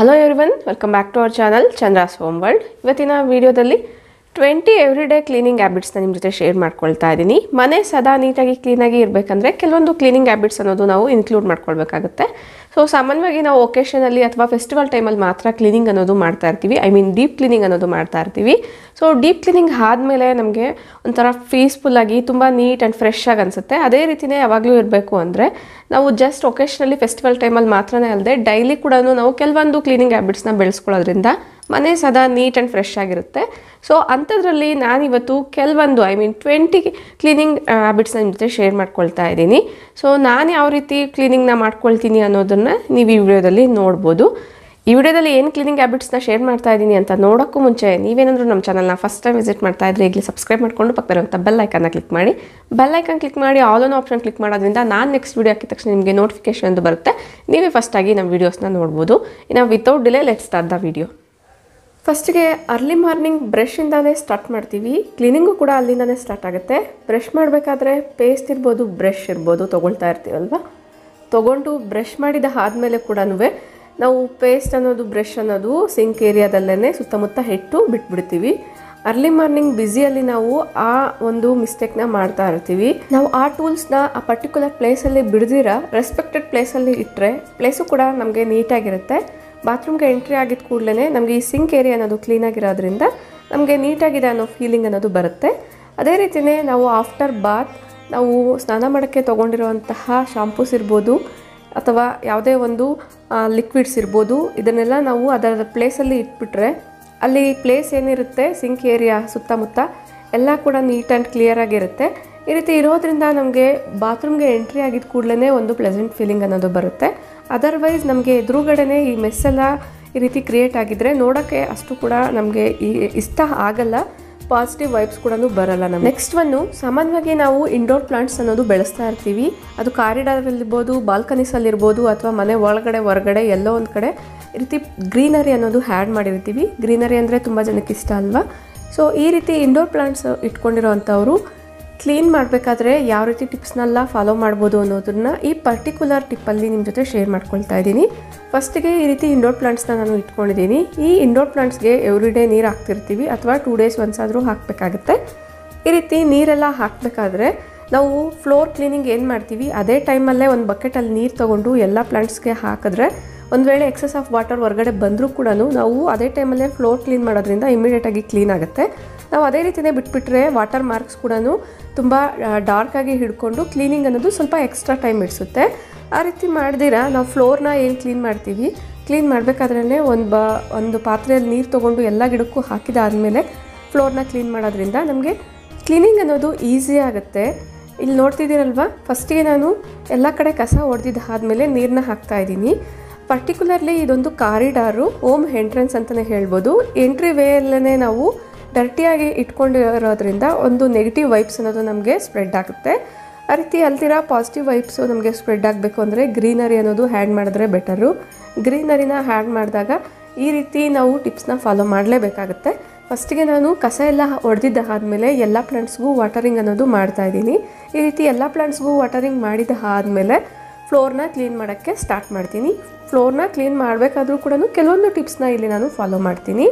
hello everyone welcome back to our channel Chandra's home world ಇವತ್ತಿನ ವಿಡಿಯೋದಲ್ಲಿ twenty every day cleaning ಹ್ಯಾಬಿಟ್ಸ್ನ ನಿಮ್ಮ ಜೊತೆ ಶೇರ್ ಮಾಡ್ಕೊಳ್ತಾ ಇದ್ದೀನಿ ಮನೆ ಸದಾ ನೀಟಾಗಿ ಕ್ಲೀನಾಗಿ ಇರಬೇಕಂದ್ರೆ ಕೆಲವೊಂದು ಕ್ಲೀನಿಂಗ್ ಹ್ಯಾಬಿಟ್ಸ್ ಅನ್ನೋದು ನಾವು ಇನ್ಕ್ಲೂಡ್ ಮಾಡ್ಕೊಳ್ಬೇಕಾಗುತ್ತೆ ಸೊ ಸಾಮಾನ್ಯವಾಗಿ ನಾವು ಒಕೇಶನಲ್ಲಿ ಅಥವಾ ಫೆಸ್ಟಿವಲ್ ಟೈಮಲ್ಲಿ ಮಾತ್ರ ಕ್ಲೀನಿಂಗ್ ಅನ್ನೋದು ಮಾಡ್ತಾ ಇರ್ತೀವಿ ಐ ಮೀನ್ ಡೀಪ್ ಕ್ಲೀನಿಂಗ್ ಅನ್ನೋದು ಮಾಡ್ತಾ ಇರ್ತೀವಿ ಸೊ ಡೀಪ್ ಕ್ಲೀನಿಂಗ್ ಆದಮೇಲೆ ನಮಗೆ ಒಂಥರ ಪೀಸ್ಫುಲ್ಲಾಗಿ ತುಂಬ ನೀಟ್ ಆ್ಯಂಡ್ ಫ್ರೆಶ್ ಆಗಿ ಅನಿಸುತ್ತೆ ಅದೇ ರೀತಿಯೇ ಯಾವಾಗಲೂ ಇರಬೇಕು ಅಂದರೆ ನಾವು ಜಸ್ಟ್ ಒಕೇಶನಲ್ಲಿ ಫೆಸ್ಟಿವಲ್ ಟೈಮಲ್ಲಿ ಮಾತ್ರನೇ ಅಲ್ಲದೆ ಡೈಲಿ ಕೂಡ ನಾವು ಕೆಲವೊಂದು ಕ್ಲೀನಿಂಗ್ ಹ್ಯಾಬಿಟ್ಸ್ನ ಬೆಳೆಸ್ಕೊಳ್ಳೋದ್ರಿಂದ ಮನೆ ಸದಾ ನೀಟ್ ಆ್ಯಂಡ್ ಫ್ರೆಶ್ ಆಗಿರುತ್ತೆ ಸೊ ಅಂಥದ್ರಲ್ಲಿ ನಾನಿವತ್ತು ಕೆಲವೊಂದು ಐ ಮೀನ್ ಟ್ವೆಂಟಿ ಕ್ಲೀನಿಂಗ್ ಹ್ಯಾಬಿಟ್ಸ್ನ ನಿಮ್ಮ ಜೊತೆ ಶೇರ್ ಮಾಡ್ಕೊಳ್ತಾ ಇದ್ದೀನಿ ಸೊ ನಾನು ಯಾವ ರೀತಿ ಕ್ಲೀನಿಂಗ್ನ ಮಾಡ್ಕೊಳ್ತೀನಿ ಅನ್ನೋದನ್ನು ನೀವು ಈ ವಿಡಿಯೋದಲ್ಲಿ ನೋಡ್ಬೋದು ಈ ವಿಡಿಯೋದಲ್ಲಿ ಏನು ಕ್ಲೀನಿಂಗ್ ಹ್ಯಾಬಿಟ್ಸ್ನ ಶೇರ್ ಮಾಡ್ತಾ ಇದ್ದೀನಿ ಅಂತ ನೋಡೋಕ್ಕೂ ಮುಂಚೆ ನೀವೇನಾದರೂ ನಮ್ಮ ಚಾನಲ್ನ ಫಸ್ಟ್ ಟೈಮ್ ವಿಸಿಟ್ ಮಾಡ್ತಾ ಇದ್ರೆ ಈಗಲೇ ಸಬ್ಸ್ಕ್ರೈಬ್ ಮಾಡಿಕೊಂಡು ಪಕ್ಕದಲ್ಲಿರುವಂಥ ಬೆಲ್ ಐಕನ್ನ ಕ್ಲಿಕ್ ಮಾಡಿ ಬೆಲ್ ಐಕನ್ ಕ್ಲಿಕ್ ಮಾಡಿ ಆಲ್ ಆನ್ ಆಪ್ಷನ್ ಕ್ಲಿಕ್ ಮಾಡೋದ್ರಿಂದ ನಾನು ನೆಕ್ಸ್ಟ್ ವಿಡಿಯೋ ಹಾಕಿದ ತಕ್ಷಣ ನಿಮಗೆ ನೋಟಿಫಿಕೇಶನ್ ಅಂತ ಬರುತ್ತೆ ನೀವೇ ಫಸ್ಟಾಗಿ ನಮ್ಮ ವೀಡಿಯೋಸ್ನ ನೋಡ್ಬೋದು ಇನ್ನು without delay let start the video ಫಸ್ಟಿಗೆ ಅರ್ಲಿ ಮಾರ್ನಿಂಗ್ ಬ್ರಷಿಂದಾನೇ ಸ್ಟಾರ್ಟ್ ಮಾಡ್ತೀವಿ ಕ್ಲೀನಿಂಗು ಕೂಡ ಅಲ್ಲಿಂದಾನೇ ಸ್ಟಾರ್ಟ್ ಆಗುತ್ತೆ ಬ್ರಷ್ ಮಾಡಬೇಕಾದ್ರೆ ಪೇಸ್ಟ್ ಇರ್ಬೋದು ಬ್ರಷ್ ಇರ್ಬೋದು ತೊಗೊಳ್ತಾ ಇರ್ತೀವಲ್ವ ತೊಗೊಂಡು ಬ್ರಷ್ ಮಾಡಿದ ಆದಮೇಲೆ ಕೂಡ ನಾವು ಪೇಸ್ಟ್ ಅನ್ನೋದು ಬ್ರಷ್ ಅನ್ನೋದು ಸಿಂಕ್ ಏರಿಯಾದಲ್ಲೇ ಸುತ್ತಮುತ್ತ ಇಟ್ಟು ಬಿಟ್ಬಿಡ್ತೀವಿ ಅರ್ಲಿ ಮಾರ್ನಿಂಗ್ ಬ್ಯುಸಿಯಲ್ಲಿ ನಾವು ಆ ಒಂದು ಮಿಸ್ಟೇಕ್ನ ಮಾಡ್ತಾ ಇರ್ತೀವಿ ನಾವು ಆ ಟೂಲ್ಸ್ನ ಆ ಪರ್ಟಿಕ್ಯುಲರ್ ಪ್ಲೇಸಲ್ಲಿ ಬಿಡ್ದಿರ ರೆಸ್ಪೆಕ್ಟೆಡ್ ಪ್ಲೇಸಲ್ಲಿ ಇಟ್ಟರೆ ಪ್ಲೇಸು ಕೂಡ ನಮಗೆ ನೀಟಾಗಿರುತ್ತೆ ಬಾತ್ರೂಮ್ಗೆ ಎಂಟ್ರಿ ಆಗಿದ ಕೂಡಲೇ ನಮಗೆ ಈ ಸಿಂಕ್ ಏರಿಯಾ ಅನ್ನೋದು ಕ್ಲೀನಾಗಿರೋದ್ರಿಂದ ನಮಗೆ ನೀಟಾಗಿದೆ ಅನ್ನೋ ಫೀಲಿಂಗ್ ಅನ್ನೋದು ಬರುತ್ತೆ ಅದೇ ರೀತಿಯೇ ನಾವು ಆಫ್ಟರ್ ಬಾತ್ ನಾವು ಸ್ನಾನ ಮಾಡೋಕ್ಕೆ ತೊಗೊಂಡಿರುವಂತಹ ಶಾಂಪೂಸ್ ಇರ್ಬೋದು ಅಥವಾ ಯಾವುದೇ ಒಂದು ಲಿಕ್ವಿಡ್ಸ್ ಇರ್ಬೋದು ಇದನ್ನೆಲ್ಲ ನಾವು ಅದರ ಪ್ಲೇಸಲ್ಲಿ ಇಟ್ಬಿಟ್ರೆ ಅಲ್ಲಿ ಪ್ಲೇಸ್ ಏನಿರುತ್ತೆ ಸಿಂಕ್ ಏರಿಯಾ ಸುತ್ತಮುತ್ತ ಎಲ್ಲ ಕೂಡ ನೀಟ್ ಆ್ಯಂಡ್ ಕ್ಲಿಯರ್ ಆಗಿರುತ್ತೆ ಈ ರೀತಿ ಇರೋದ್ರಿಂದ ನಮಗೆ ಬಾತ್ರೂಮ್ಗೆ ಎಂಟ್ರಿ ಆಗಿದ ಕೂಡಲೇ ಒಂದು ಪ್ಲೆಸೆಂಟ್ ಫೀಲಿಂಗ್ ಅನ್ನೋದು ಬರುತ್ತೆ ಅದರ್ವೈಸ್ ನಮಗೆ ಎದುರುಗಡೆನೇ ಈ ಮೆಸ್ಸೆಲ್ಲ ಈ ರೀತಿ ಕ್ರಿಯೇಟ್ ಆಗಿದ್ರೆ ನೋಡೋಕ್ಕೆ ಅಷ್ಟು ಕೂಡ ನಮಗೆ ಈ ಇಷ್ಟ ಆಗಲ್ಲ ಪಾಸಿಟಿವ್ ವೈಬ್ಸ್ ಕೂಡ ಬರಲ್ಲ ನಮ್ಗೆ ನೆಕ್ಸ್ಟ್ ಒನ್ನು ಸಾಮಾನ್ಯವಾಗಿ ನಾವು ಇಂಡೋರ್ ಪ್ಲಾಂಟ್ಸ್ ಅನ್ನೋದು ಬೆಳೆಸ್ತಾ ಇರ್ತೀವಿ ಅದು ಕಾರಿಡಾರಲ್ಲಿರ್ಬೋದು ಬಾಲ್ಕನೀಸಲ್ಲಿರ್ಬೋದು ಅಥವಾ ಮನೆ ಒಳಗಡೆ ಹೊರಗಡೆ ಎಲ್ಲೋ ಒಂದು ಕಡೆ ಈ ರೀತಿ ಗ್ರೀನರಿ ಅನ್ನೋದು ಹ್ಯಾಡ್ ಮಾಡಿರ್ತೀವಿ ಗ್ರೀನರಿ ಅಂದರೆ ತುಂಬ ಜನಕ್ಕೆ ಇಷ್ಟ ಅಲ್ವಾ ಸೊ ಈ ರೀತಿ ಇಂಡೋರ್ ಪ್ಲಾಂಟ್ಸ್ ಇಟ್ಕೊಂಡಿರೋವಂಥವ್ರು ಕ್ಲೀನ್ ಮಾಡಬೇಕಾದ್ರೆ ಯಾವ ರೀತಿ ಟಿಪ್ಸ್ನೆಲ್ಲ ಫಾಲೋ ಮಾಡ್ಬೋದು ಅನ್ನೋದನ್ನ ಈ ಪರ್ಟಿಕ್ಯುಲರ್ ಟಿಪ್ಪಲ್ಲಿ ನಿಮ್ಮ ಜೊತೆ ಶೇರ್ ಮಾಡ್ಕೊಳ್ತಾ ಇದ್ದೀನಿ ಫಸ್ಟಿಗೆ ಈ ರೀತಿ ಇಂಡೋರ್ ಪ್ಲಾಂಟ್ಸ್ನ ನಾನು ಇಟ್ಕೊಂಡಿದ್ದೀನಿ ಈ ಇಂಡೋರ್ ಪ್ಲಾಂಟ್ಸ್ಗೆ ಎವ್ರಿ ಡೇ ನೀರು ಹಾಕ್ತಿರ್ತೀವಿ ಅಥವಾ ಟೂ ಡೇಸ್ ಒನ್ಸ್ ಆದರೂ ಹಾಕಬೇಕಾಗುತ್ತೆ ಈ ರೀತಿ ನೀರೆಲ್ಲ ಹಾಕಬೇಕಾದ್ರೆ ನಾವು ಫ್ಲೋರ್ ಕ್ಲೀನಿಂಗ್ ಏನು ಮಾಡ್ತೀವಿ ಅದೇ ಟೈಮಲ್ಲೇ ಒಂದು ಬಕೆಟಲ್ಲಿ ನೀರು ತೊಗೊಂಡು ಎಲ್ಲ ಪ್ಲಾಂಟ್ಸ್ಗೆ ಹಾಕಿದ್ರೆ ಒಂದು ವೇಳೆ ಎಕ್ಸಸ್ ಆಫ್ ವಾಟರ್ ಹೊರಗಡೆ ಬಂದರೂ ಕೂಡ ನಾವು ಅದೇ ಟೈಮಲ್ಲೇ ಫ್ಲೋರ್ ಕ್ಲೀನ್ ಮಾಡೋದ್ರಿಂದ ಇಮಿಡಿಯೇಟಾಗಿ ಕ್ಲೀನ್ ಆಗುತ್ತೆ ನಾವು ಅದೇ ರೀತಿಯೇ ಬಿಟ್ಬಿಟ್ರೆ ವಾಟರ್ ಮಾರ್ಕ್ಸ್ ಕೂಡ ತುಂಬ ಡಾರ್ಕಾಗಿ ಹಿಡ್ಕೊಂಡು ಕ್ಲೀನಿಂಗ್ ಅನ್ನೋದು ಸ್ವಲ್ಪ ಎಕ್ಸ್ಟ್ರಾ ಟೈಮ್ ಇಡಿಸುತ್ತೆ ಆ ರೀತಿ ಮಾಡ್ದಿರ ನಾವು ಫ್ಲೋರ್ನ ಏನು ಕ್ಲೀನ್ ಮಾಡ್ತೀವಿ ಕ್ಲೀನ್ ಮಾಡಬೇಕಾದ್ರೇ ಒಂದು ಬ ಒಂದು ಪಾತ್ರೆಯಲ್ಲಿ ನೀರು ತೊಗೊಂಡು ಎಲ್ಲ ಗಿಡಕ್ಕೂ ಹಾಕಿದಾದಮೇಲೆ ಫ್ಲೋರ್ನ ಕ್ಲೀನ್ ಮಾಡೋದ್ರಿಂದ ನಮಗೆ ಕ್ಲೀನಿಂಗ್ ಅನ್ನೋದು ಈಸಿ ಆಗುತ್ತೆ ಇಲ್ಲಿ ನೋಡ್ತಿದ್ದೀರಲ್ವ ಫಸ್ಟಿಗೆ ನಾನು ಎಲ್ಲ ಕಡೆ ಕಸ ಹೊಡೆದಿದ್ದಾದ್ಮೇಲೆ ನೀರನ್ನ ಹಾಕ್ತಾ ಇದ್ದೀನಿ ಪರ್ಟಿಕ್ಯುಲರ್ಲಿ ಇದೊಂದು ಕಾರಿಡಾರು ಓಮ್ ಎಂಟ್ರೆನ್ಸ್ ಅಂತಲೇ ಹೇಳ್ಬೋದು ಎಂಟ್ರಿ ವೇಯಲ್ಲೇ ನಾವು ಡರ್ಟಿಯಾಗಿ ಇಟ್ಕೊಂಡಿರೋದ್ರಿಂದ ಒಂದು ನೆಗೆಟಿವ್ ವೈಬ್ಸ್ ಅನ್ನೋದು ನಮಗೆ ಸ್ಪ್ರೆಡ್ ಆಗುತ್ತೆ ಆ ರೀತಿ ಅಲ್ದಿರ ಪಾಸಿಟಿವ್ ವೈಬ್ಸು ನಮಗೆ ಸ್ಪ್ರೆಡ್ ಆಗಬೇಕು ಅಂದರೆ ಗ್ರೀನರಿ ಅನ್ನೋದು ಹ್ಯಾಡ್ ಮಾಡಿದ್ರೆ ಬೆಟರು ಗ್ರೀನರಿನ ಹ್ಯಾಡ್ ಮಾಡಿದಾಗ ಈ ರೀತಿ ನಾವು ಟಿಪ್ಸ್ನ ಫಾಲೋ ಮಾಡಲೇಬೇಕಾಗುತ್ತೆ ಫಸ್ಟಿಗೆ ನಾನು ಕಸ ಎಲ್ಲ ಹೊಡೆದಿದ್ದ ಆದಮೇಲೆ ಎಲ್ಲ ಪ್ಲಾಂಟ್ಸ್ಗೂ ವಾಟರಿಂಗ್ ಅನ್ನೋದು ಮಾಡ್ತಾ ಇದ್ದೀನಿ ಈ ರೀತಿ ಎಲ್ಲ ಪ್ಲಾಂಟ್ಸ್ಗೂ ವಾಟರಿಂಗ್ ಮಾಡಿದ ಆದಮೇಲೆ ಫ್ಲೋರ್ನ ಕ್ಲೀನ್ ಮಾಡೋಕ್ಕೆ ಸ್ಟಾರ್ಟ್ ಮಾಡ್ತೀನಿ ಫ್ಲೋರ್ನ ಕ್ಲೀನ್ ಮಾಡಬೇಕಾದ್ರೂ ಕೂಡ ಕೆಲವೊಂದು ಟಿಪ್ಸ್ನ ಇಲ್ಲಿ ನಾನು ಫಾಲೋ ಮಾಡ್ತೀನಿ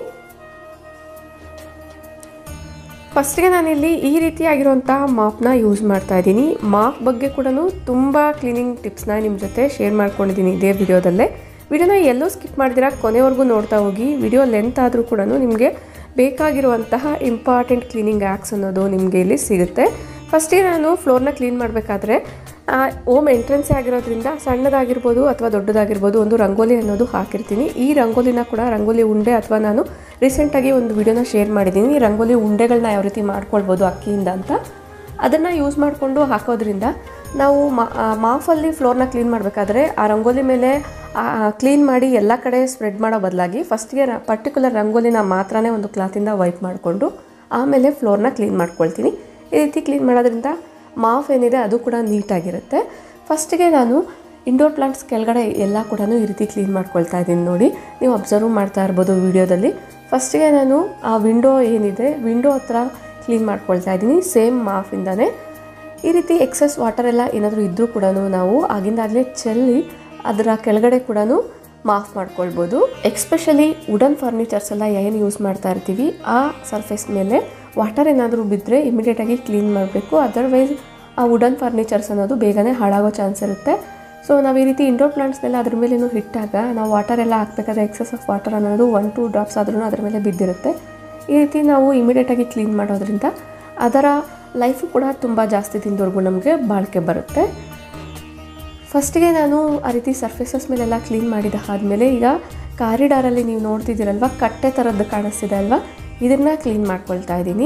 ಫಸ್ಟಿಗೆ ನಾನಿಲ್ಲಿ ಈ ರೀತಿಯಾಗಿರುವಂತಹ ಮಾಪ್ನ ಯೂಸ್ ಮಾಡ್ತಾ ಇದ್ದೀನಿ ಮಾಪ್ ಬಗ್ಗೆ ಕೂಡ ತುಂಬ ಕ್ಲೀನಿಂಗ್ ಟಿಪ್ಸ್ನ ನಿಮ್ಮ ಜೊತೆ ಶೇರ್ ಮಾಡ್ಕೊಂಡಿದ್ದೀನಿ ಇದೇ ವಿಡಿಯೋದಲ್ಲೇ ವಿಡಿಯೋನ ಎಲ್ಲೂ ಸ್ಕಿಪ್ ಮಾಡಿದಿರ ಕೊನೆವರೆಗೂ ನೋಡ್ತಾ ಹೋಗಿ ವಿಡಿಯೋ ಲೆಂತ್ ಆದರೂ ಕೂಡ ನಿಮಗೆ ಬೇಕಾಗಿರುವಂತಹ ಇಂಪಾರ್ಟೆಂಟ್ ಕ್ಲೀನಿಂಗ್ ಆ್ಯಕ್ಸ್ ಅನ್ನೋದು ನಿಮಗೆ ಇಲ್ಲಿ ಸಿಗುತ್ತೆ ಫಸ್ಟಿಗೆ ನಾನು ಫ್ಲೋರ್ನ ಕ್ಲೀನ್ ಮಾಡಬೇಕಾದ್ರೆ ಓಮ್ ಎಂಟ್ರೆನ್ಸೇ ಆಗಿರೋದ್ರಿಂದ ಸಣ್ಣದಾಗಿರ್ಬೋದು ಅಥವಾ ದೊಡ್ಡದಾಗಿರ್ಬೋದು ಒಂದು ರಂಗೋಲಿ ಅನ್ನೋದು ಹಾಕಿರ್ತೀನಿ ಈ ರಂಗೋಲಿನ ಕೂಡ ರಂಗೋಲಿ ಉಂಡೆ ಅಥವಾ ನಾನು ರೀಸೆಂಟಾಗಿ ಒಂದು ವಿಡಿಯೋನ ಶೇರ್ ಮಾಡಿದ್ದೀನಿ ಈ ರಂಗೋಲಿ ಉಂಡೆಗಳನ್ನ ಯಾವ ರೀತಿ ಮಾಡ್ಕೊಳ್ಬೋದು ಅಕ್ಕಿಯಿಂದ ಅಂತ ಅದನ್ನು ಯೂಸ್ ಮಾಡಿಕೊಂಡು ಹಾಕೋದ್ರಿಂದ ನಾವು ಮಾಫಲ್ಲಿ ಫ್ಲೋರ್ನ ಕ್ಲೀನ್ ಮಾಡಬೇಕಾದ್ರೆ ಆ ರಂಗೋಲಿ ಮೇಲೆ ಕ್ಲೀನ್ ಮಾಡಿ ಎಲ್ಲ ಕಡೆ ಸ್ಪ್ರೆಡ್ ಮಾಡೋ ಬದಲಾಗಿ ಫಸ್ಟಿಗೆ ರ ಪರ್ಟಿಕ್ಯುಲರ್ ರಂಗೋಲಿನ ಮಾತ್ರನೇ ಒಂದು ಕ್ಲಾತಿಂದ ವೈಪ್ ಮಾಡಿಕೊಂಡು ಆಮೇಲೆ ಫ್ಲೋರ್ನ ಕ್ಲೀನ್ ಮಾಡ್ಕೊಳ್ತೀನಿ ಈ ರೀತಿ ಕ್ಲೀನ್ ಮಾಡೋದ್ರಿಂದ ಮಾಫ್ ಏನಿದೆ ಅದು ಕೂಡ ನೀಟಾಗಿರುತ್ತೆ ಫಸ್ಟಿಗೆ ನಾನು ಇಂಡೋರ್ ಪ್ಲಾಂಟ್ಸ್ ಕೆಳಗಡೆ ಎಲ್ಲ ಕೂಡ ಈ ರೀತಿ ಕ್ಲೀನ್ ಮಾಡ್ಕೊಳ್ತಾ ಇದ್ದೀನಿ ನೋಡಿ ನೀವು ಅಬ್ಸರ್ವ್ ಮಾಡ್ತಾ ಇರ್ಬೋದು ವಿಡಿಯೋದಲ್ಲಿ ಫಸ್ಟಿಗೆ ನಾನು ಆ ವಿಂಡೋ ಏನಿದೆ ವಿಂಡೋ ಹತ್ರ ಕ್ಲೀನ್ ಮಾಡ್ಕೊಳ್ತಾ ಇದ್ದೀನಿ ಸೇಮ್ ಮಾಫಿಂದನೇ ಈ ರೀತಿ ಎಕ್ಸಸ್ ವಾಟರ್ ಎಲ್ಲ ಏನಾದರೂ ಇದ್ದರೂ ಕೂಡ ನಾವು ಆಗಿಂದಾಗಲೇ ಚೆಲ್ಲಿ ಅದರ ಕೆಳಗಡೆ ಕೂಡ ಮಾಫ್ ಮಾಡ್ಕೊಳ್ಬೋದು ಎಕ್ಸ್ಪೆಷಲಿ ವುಡನ್ ಫರ್ನಿಚರ್ಸ್ ಎಲ್ಲ ಏನು ಯೂಸ್ ಮಾಡ್ತಾ ಇರ್ತೀವಿ ಆ ಸರ್ಫೇಸ್ ಮೇಲೆ ವಾಟರ್ ಏನಾದರೂ ಬಿದ್ದರೆ ಇಮಿಡಿಯೇಟಾಗಿ ಕ್ಲೀನ್ ಮಾಡಬೇಕು ಅದರ್ವೈಸ್ ಆ ವುಡನ್ ಫರ್ನಿಚರ್ಸ್ ಅನ್ನೋದು ಬೇಗನೆ ಹಾಳಾಗೋ ಚಾನ್ಸ್ ಇರುತ್ತೆ ಸೊ ನಾವು ಈ ರೀತಿ ಇಂಡೋರ್ ಪ್ಲಾಂಟ್ಸ್ನೆಲ್ಲ ಅದ್ರ ಮೇಲೇನು ಇಟ್ಟಾಗ ನಾವು ವಾಟರ್ ಎಲ್ಲ ಹಾಕ್ಬೇಕಾದ್ರೆ ಎಕ್ಸಸ್ ಆಫ್ ವಾಟರ್ ಅನ್ನೋದು ಒನ್ ಟೂ ಡ್ರಾಪ್ಸ್ ಆದ್ರೂ ಅದ್ರ ಮೇಲೆ ಬಿದ್ದಿರುತ್ತೆ ಈ ರೀತಿ ನಾವು ಇಮಿಡಿಯೇಟಾಗಿ ಕ್ಲೀನ್ ಮಾಡೋದ್ರಿಂದ ಅದರ ಲೈಫು ಕೂಡ ತುಂಬ ಜಾಸ್ತಿ ದಿನದವರೆಗೂ ನಮಗೆ ಬಾಳಿಕೆ ಬರುತ್ತೆ ಫಸ್ಟಿಗೆ ನಾನು ಆ ರೀತಿ ಸರ್ಫೇಸಸ್ ಮೇಲೆಲ್ಲ ಕ್ಲೀನ್ ಮಾಡಿದ ಆದಮೇಲೆ ಈಗ ಕಾರಿಡಾರಲ್ಲಿ ನೀವು ನೋಡ್ತಿದ್ದೀರಲ್ವ ಕಟ್ಟೆ ಥರದ್ದು ಕಾಣಿಸ್ತಿದೆ ಅಲ್ವಾ ಇದನ್ನು ಕ್ಲೀನ್ ಮಾಡ್ಕೊಳ್ತಾ ಇದ್ದೀನಿ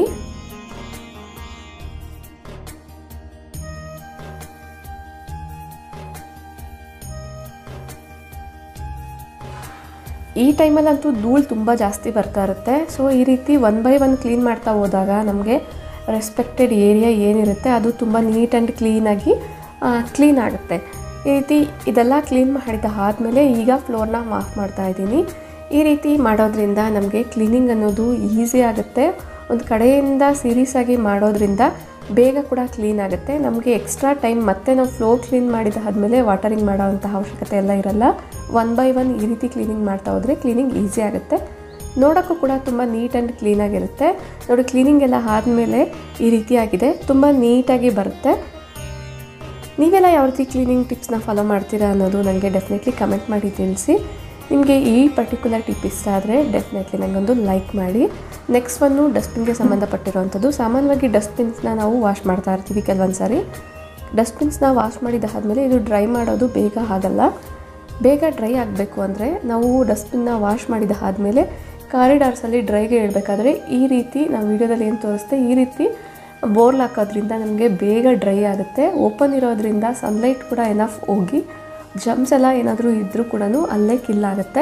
ಈ ಟೈಮಲ್ಲಂತೂ ಧೂಳು ತುಂಬ ಜಾಸ್ತಿ ಬರ್ತಾ ಇರುತ್ತೆ ಸೊ ಈ ರೀತಿ ಒನ್ ಬೈ ಒನ್ ಕ್ಲೀನ್ ಮಾಡ್ತಾ ಹೋದಾಗ ನಮಗೆ ರೆಸ್ಪೆಕ್ಟೆಡ್ ಏರಿಯಾ ಏನಿರುತ್ತೆ ಅದು ತುಂಬ ನೀಟ್ ಆ್ಯಂಡ್ ಕ್ಲೀನಾಗಿ ಕ್ಲೀನ್ ಆಗುತ್ತೆ ಈ ರೀತಿ ಇದೆಲ್ಲ ಕ್ಲೀನ್ ಮಾಡಿದ ಆದಮೇಲೆ ಈಗ ಫ್ಲೋರ್ನ ಮಾಫ್ ಮಾಡ್ತಾ ಇದ್ದೀನಿ ಈ ರೀತಿ ಮಾಡೋದ್ರಿಂದ ನಮಗೆ ಕ್ಲೀನಿಂಗ್ ಅನ್ನೋದು ಈಸಿ ಆಗುತ್ತೆ ಒಂದು ಕಡೆಯಿಂದ ಸೀರಿಯಸ್ ಆಗಿ ಮಾಡೋದ್ರಿಂದ ಬೇಗ ಕೂಡ ಕ್ಲೀನ್ ಆಗುತ್ತೆ ನಮಗೆ ಎಕ್ಸ್ಟ್ರಾ ಟೈಮ್ ಮತ್ತೆ ನಾವು ಫ್ಲೋರ್ ಕ್ಲೀನ್ ಮಾಡಿದ ಆದಮೇಲೆ ವಾಟರಿಂಗ್ ಮಾಡೋವಂತಹ ಅವಶ್ಯಕತೆ ಎಲ್ಲ ಇರಲ್ಲ ಒನ್ ಬೈ ಒನ್ ಈ ರೀತಿ ಕ್ಲೀನಿಂಗ್ ಮಾಡ್ತಾ ಹೋದರೆ ಕ್ಲೀನಿಂಗ್ ಈಸಿ ಆಗುತ್ತೆ ನೋಡೋಕ್ಕೂ ಕೂಡ ತುಂಬ ನೀಟ್ ಆ್ಯಂಡ್ ಕ್ಲೀನಾಗಿರುತ್ತೆ ನೋಡಿ ಕ್ಲೀನಿಂಗ್ ಎಲ್ಲ ಆದಮೇಲೆ ಈ ರೀತಿಯಾಗಿದೆ ತುಂಬ ನೀಟಾಗಿ ಬರುತ್ತೆ ನೀವೆಲ್ಲ ಯಾವ ರೀತಿ ಕ್ಲೀನಿಂಗ್ ಟಿಪ್ಸ್ನ ಫಾಲೋ ಮಾಡ್ತೀರಾ ಅನ್ನೋದು ನನಗೆ ಡೆಫಿನೆಟ್ಲಿ ಕಮೆಂಟ್ ಮಾಡಿ ತಿಳಿಸಿ ನಿಮಗೆ ಈ ಪರ್ಟಿಕ್ಯುಲರ್ ಟಿಪ್ ಇಷ್ಟ ಆದರೆ ಡೆಫಿನೆಟ್ಲಿ ನನಗೊಂದು ಲೈಕ್ ಮಾಡಿ ನೆಕ್ಸ್ಟ್ ಒನ್ನು ಡಸ್ಟ್ಬಿನ್ಗೆ ಸಂಬಂಧಪಟ್ಟಿರುವಂಥದ್ದು ಸಾಮಾನ್ಯವಾಗಿ ಡಸ್ಟ್ಬಿನ್ಸ್ನ ನಾವು ವಾಶ್ ಮಾಡ್ತಾ ಇರ್ತೀವಿ ಕೆಲವೊಂದು ಸಾರಿ ಡಸ್ಟ್ಬಿನ್ಸ್ನ ವಾಶ್ ಮಾಡಿದಾದ್ಮೇಲೆ ಇದು ಡ್ರೈ ಮಾಡೋದು ಬೇಗ ಆಗಲ್ಲ ಬೇಗ ಡ್ರೈ ಆಗಬೇಕು ಅಂದರೆ ನಾವು ಡಸ್ಟ್ಬಿನ್ನ ವಾಶ್ ಮಾಡಿದ ಆದಮೇಲೆ ಕಾರಿಡಾರ್ಸಲ್ಲಿ ಡ್ರೈಗೆ ಇಡಬೇಕಾದ್ರೆ ಈ ರೀತಿ ನಾವು ವಿಡಿಯೋದಲ್ಲಿ ಏನು ತೋರಿಸ್ತೆ ಈ ರೀತಿ ಬೋರ್ಲ್ ಹಾಕೋದ್ರಿಂದ ನಮಗೆ ಬೇಗ ಡ್ರೈ ಆಗುತ್ತೆ ಓಪನ್ ಇರೋದ್ರಿಂದ ಸನ್ಲೈಟ್ ಕೂಡ ಎನಫ್ ಹೋಗಿ ಜಮ್ಸ್ ಎಲ್ಲ ಏನಾದರೂ ಇದ್ದರೂ ಕೂಡ ಅಲ್ಲೇ ಕಿಲ್ ಆಗುತ್ತೆ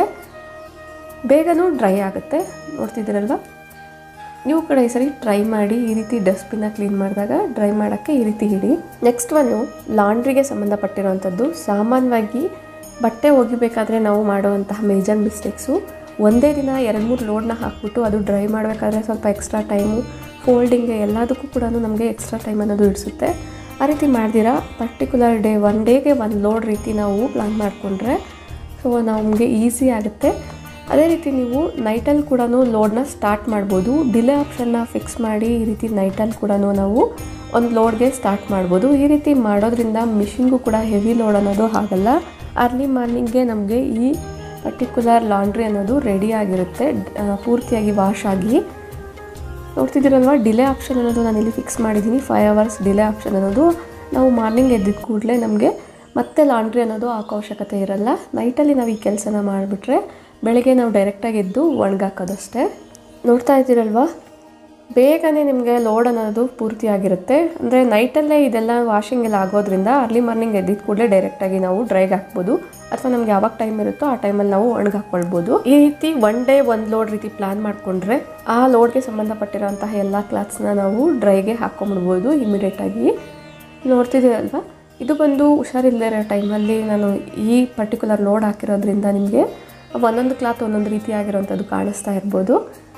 ಬೇಗನೂ ಡ್ರೈ ಆಗುತ್ತೆ ನೋಡ್ತಿದ್ದೀರಲ್ವ ನೀವು ಕೂಡ ಈ ಸರಿ ಟ್ರೈ ಮಾಡಿ ಈ ರೀತಿ ಡಸ್ಟ್ಬಿನ್ನ ಕ್ಲೀನ್ ಮಾಡಿದಾಗ ಡ್ರೈ ಮಾಡೋಕ್ಕೆ ಈ ರೀತಿ ಹಿಡಿ ನೆಕ್ಸ್ಟ್ ಒನ್ನು ಲಾಂಡ್ರಿಗೆ ಸಂಬಂಧಪಟ್ಟಿರುವಂಥದ್ದು ಸಾಮಾನ್ಯವಾಗಿ ಬಟ್ಟೆ ಒಗಿಬೇಕಾದ್ರೆ ನಾವು ಮಾಡುವಂತಹ ಮೇಜರ್ ಮಿಸ್ಟೇಕ್ಸು ಒಂದೇ ದಿನ ಎರಡು ಮೂರು ಲೋಡ್ನ ಹಾಕ್ಬಿಟ್ಟು ಅದು ಡ್ರೈ ಮಾಡಬೇಕಾದ್ರೆ ಸ್ವಲ್ಪ ಎಕ್ಸ್ಟ್ರಾ ಟೈಮು ಫೋಲ್ಡಿಂಗ್ಗೆ ಎಲ್ಲದಕ್ಕೂ ಕೂಡ ನಮಗೆ ಎಕ್ಸ್ಟ್ರಾ ಟೈಮ್ ಅನ್ನೋದು ಇಡಿಸುತ್ತೆ ಆ ರೀತಿ ಮಾಡ್ದಿರಾ ಪರ್ಟಿಕ್ಯುಲರ್ ಡೇ ಒನ್ ಡೇಗೆ ಒಂದು ಲೋಡ್ ರೀತಿ ನಾವು ಪ್ಲಾನ್ ಮಾಡಿಕೊಂಡ್ರೆ ಸೊ ನಮಗೆ ಈಸಿ ಆಗುತ್ತೆ ಅದೇ ರೀತಿ ನೀವು ನೈಟಲ್ಲಿ ಕೂಡ ಲೋಡ್ನ ಸ್ಟಾರ್ಟ್ ಮಾಡ್ಬೋದು ಡಿಲೇ ಆಪ್ಷನ್ನ ಫಿಕ್ಸ್ ಮಾಡಿ ಈ ರೀತಿ ನೈಟಲ್ಲಿ ಕೂಡ ನಾವು ಒಂದು ಲೋಡ್ಗೆ ಸ್ಟಾರ್ಟ್ ಮಾಡ್ಬೋದು ಈ ರೀತಿ ಮಾಡೋದ್ರಿಂದ ಮಿಷಿನ್ಗೂ ಕೂಡ ಹೆವಿ ಲೋಡ್ ಅನ್ನೋದು ಆಗಲ್ಲ ಅರ್ಲಿ ಮಾರ್ನಿಂಗ್ಗೆ ನಮಗೆ ಈ ಪರ್ಟಿಕ್ಯುಲರ್ ಲಾಂಡ್ರಿ ಅನ್ನೋದು ರೆಡಿ ಆಗಿರುತ್ತೆ ಆ, ಪೂರ್ತಿಯಾಗಿ ವಾಶ್ ಆಗಿ ನೋಡ್ತಿದ್ದೀರಲ್ವ ಡಿಲೇ ಆಪ್ಷನ್ ಅನ್ನೋದು ನಾನು ಇಲ್ಲಿ ಫಿಕ್ಸ್ ಮಾಡಿದ್ದೀನಿ ಫೈವ್ ಅವರ್ಸ್ ಡಿಲೇ ಆಪ್ಷನ್ ಅನ್ನೋದು ನಾವು ಮಾರ್ನಿಂಗ್ ಎದ್ದಿದ್ದ ಕೂಡಲೇ ನಮಗೆ ಮತ್ತೆ ಲಾಂಡ್ರಿ ಅನ್ನೋದು ಹಾಕೋ ಅವಶ್ಯಕತೆ ಇರಲ್ಲ ನೈಟಲ್ಲಿ ನಾವು ಈ ಕೆಲಸನ ಮಾಡಿಬಿಟ್ರೆ ಬೆಳಗ್ಗೆ ನಾವು ಡೈರೆಕ್ಟಾಗಿ ಎದ್ದು ಒಣಗಾಕೋದಷ್ಟೇ ನೋಡ್ತಾ ಇದ್ದೀರಲ್ವಾ ಬೇಗನೆ ನಿಮಗೆ ಲೋಡ್ ಅನ್ನೋದು ಪೂರ್ತಿ ಆಗಿರುತ್ತೆ ಅಂದರೆ ನೈಟಲ್ಲೇ ಇದೆಲ್ಲ ವಾಷಿಂಗ್ ಎಲ್ಲ ಆಗೋದ್ರಿಂದ ಅರ್ಲಿ ಮಾರ್ನಿಂಗ್ ಎದ್ದಿದ ಕೂಡಲೇ ಡೈರೆಕ್ಟಾಗಿ ನಾವು ಡ್ರೈಗೆ ಹಾಕ್ಬೋದು ಅಥವಾ ನಮ್ಗೆ ಯಾವಾಗ ಟೈಮ್ ಇರುತ್ತೋ ಆ ಟೈಮಲ್ಲಿ ನಾವು ಒಣಗಿ ಹಾಕ್ಕೊಳ್ಬೋದು ಈ ರೀತಿ ಒನ್ ಡೇ ಒಂದು ಲೋಡ್ ರೀತಿ ಪ್ಲಾನ್ ಮಾಡಿಕೊಂಡ್ರೆ ಆ ಲೋಡ್ಗೆ ಸಂಬಂಧಪಟ್ಟಿರೋಂತಹ ಎಲ್ಲ ಕ್ಲಾತ್ಸ್ನ ನಾವು ಡ್ರೈಗೆ ಹಾಕ್ಕೊಂಬಿಡ್ಬೋದು ಇಮಿಡಿಯೇಟಾಗಿ ನೋಡ್ತಿದ್ದೀರಲ್ವಾ ಇದು ಬಂದು ಹುಷಾರಿಲ್ಲದೆ ಇರೋ ಟೈಮಲ್ಲಿ ನಾನು ಈ ಪರ್ಟಿಕ್ಯುಲರ್ ಲೋಡ್ ಹಾಕಿರೋದ್ರಿಂದ ನಿಮಗೆ ಒಂದೊಂದು ಕ್ಲಾತ್ ಒಂದೊಂದು ರೀತಿ ಆಗಿರೋಂಥದ್ದು ಕಾಣಿಸ್ತಾ ಇರ್ಬೋದು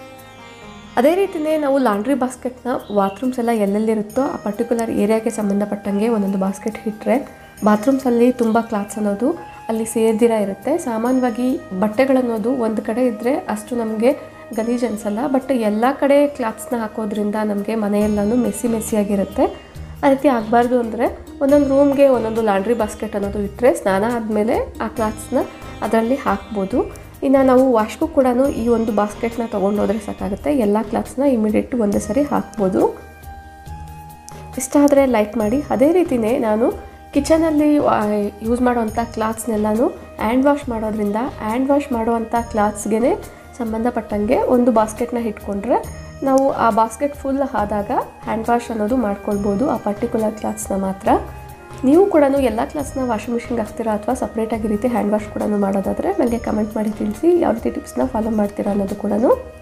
ಅದೇ ರೀತಿಯೇ ನಾವು ಲಾಂಡ್ರಿ ಬಾಸ್ಕೆಟ್ನ ಬಾತ್ರೂಮ್ಸ್ ಎಲ್ಲ ಎಲ್ಲೆಲ್ಲಿರುತ್ತೋ ಆ ಪರ್ಟಿಕ್ಯುಲರ್ ಏರಿಯಾಗೆ ಸಂಬಂಧಪಟ್ಟಂಗೆ ಒಂದೊಂದು ಬಾಸ್ಕೆಟ್ ಇಟ್ಟರೆ ಬಾತ್ರೂಮ್ಸಲ್ಲಿ ತುಂಬ ಕ್ಲಾತ್ಸ್ ಅನ್ನೋದು ಅಲ್ಲಿ ಸೇರ್ದಿರ ಇರುತ್ತೆ ಸಾಮಾನ್ಯವಾಗಿ ಬಟ್ಟೆಗಳನ್ನೋದು ಒಂದು ಕಡೆ ಇದ್ದರೆ ಅಷ್ಟು ನಮಗೆ ಗಲೀಜ್ ಅನಿಸಲ್ಲ ಬಟ್ ಎಲ್ಲ ಕಡೆ ಕ್ಲಾತ್ಸ್ನ ಹಾಕೋದ್ರಿಂದ ನಮಗೆ ಮನೆಯೆಲ್ಲನೂ ಮೆಸ್ಸಿ ಮೆಸ್ಸಿಯಾಗಿರುತ್ತೆ ಆ ರೀತಿ ಆಗಬಾರ್ದು ಅಂದರೆ ಒಂದೊಂದು ರೂಮ್ಗೆ ಒಂದೊಂದು ಲಾಂಡ್ರಿ ಬಾಸ್ಕೆಟ್ ಅನ್ನೋದು ಇಟ್ಟರೆ ಸ್ನಾನ ಆದಮೇಲೆ ಆ ಕ್ಲಾತ್ಸ್ನ ಅದರಲ್ಲಿ ಹಾಕ್ಬೋದು ಇನ್ನು ನಾವು ವಾಶ್ಗೂ ಕೂಡ ಈ ಒಂದು ಬಾಸ್ಕೆಟ್ನ ತೊಗೊಂಡೋದ್ರೆ ಸಾಕಾಗುತ್ತೆ ಎಲ್ಲ ಕ್ಲಾತ್ಸ್ನ ಇಮಿಡಿಯೇಟ್ ಒಂದೇ ಸರಿ ಹಾಕ್ಬೋದು ಇಷ್ಟ ಆದರೆ ಲೈಕ್ ಮಾಡಿ ಅದೇ ರೀತಿಯೇ ನಾನು ಕಿಚನಲ್ಲಿ ಯೂಸ್ ಮಾಡುವಂಥ ಕ್ಲಾತ್ಸ್ನೆಲ್ಲನೂ ಹ್ಯಾಂಡ್ ವಾಶ್ ಮಾಡೋದ್ರಿಂದ ಹ್ಯಾಂಡ್ ವಾಶ್ ಮಾಡುವಂಥ ಕ್ಲಾತ್ಸ್ಗೆ ಸಂಬಂಧಪಟ್ಟಂಗೆ ಒಂದು ಬಾಸ್ಕೆಟ್ನ ಇಟ್ಕೊಂಡ್ರೆ ನಾವು ಆ ಬಾಸ್ಕೆಟ್ ಫುಲ್ ಆದಾಗ ಹ್ಯಾಂಡ್ ವಾಶ್ ಅನ್ನೋದು ಮಾಡ್ಕೊಳ್ಬೋದು ಆ ಪರ್ಟಿಕ್ಯುಲರ್ ಕ್ಲಾತ್ಸ್ನ ಮಾತ್ರ ನೀವು ಕೂಡ ಎಲ್ಲ ಕ್ಲಾಸ್ನ ವಾಷಿಂಗ್ ಮಿಷಿನ್ಗೆ ಹಾಕ್ತೀರಾ ಅಥವಾ ಸಪ್ರೇಟಾಗಿ ರೀತಿ ಹ್ಯಾಂಡ್ ವಾಶ್ ಕೂಡ ಮಾಡೋದಾದರೆ ನನಗೆ ಕಮೆಂಟ್ ಮಾಡಿ ತಿಳಿಸಿ ಯಾವ ರೀತಿ ಟಿಪ್ಸ್ನ ಫಾಲೋ ಮಾಡ್ತೀರಾ ಅನ್ನೋದು ಕೂಡ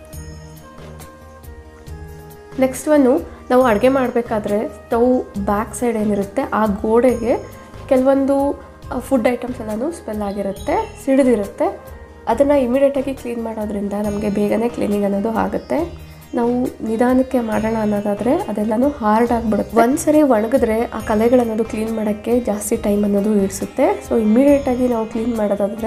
ನೆಕ್ಸ್ಟ್ ಒನ್ನು ನಾವು ಅಡುಗೆ ಮಾಡಬೇಕಾದ್ರೆ ಸ್ಟವ್ ಬ್ಯಾಕ್ ಸೈಡ್ ಏನಿರುತ್ತೆ ಆ ಗೋಡೆಗೆ ಕೆಲವೊಂದು ಫುಡ್ ಐಟಮ್ಸ್ ಎಲ್ಲನೂ ಸ್ಮೆಲ್ ಆಗಿರುತ್ತೆ ಸಿಡಿದಿರುತ್ತೆ ಅದನ್ನು ಇಮಿಡಿಯೇಟಾಗಿ ಕ್ಲೀನ್ ಮಾಡೋದ್ರಿಂದ ನಮಗೆ ಬೇಗನೆ ಕ್ಲೀನಿಂಗ್ ಅನ್ನೋದು ಆಗುತ್ತೆ ನಾವು ನಿಧಾನಕ್ಕೆ ಮಾಡೋಣ ಅನ್ನೋದಾದರೆ ಅದೆಲ್ಲನೂ ಹಾರ್ಡ್ ಆಗಿಬಿಡುತ್ತೆ ಒಂದ್ಸರಿ ಒಣಗಿದ್ರೆ ಆ ಕಲೆಗಳನ್ನೋದು ಕ್ಲೀನ್ ಮಾಡೋಕ್ಕೆ ಜಾಸ್ತಿ ಟೈಮ್ ಅನ್ನೋದು ಇಡಿಸುತ್ತೆ ಸೊ ಇಮಿಡಿಯೇಟಾಗಿ ನಾವು ಕ್ಲೀನ್ ಮಾಡೋದಾದರೆ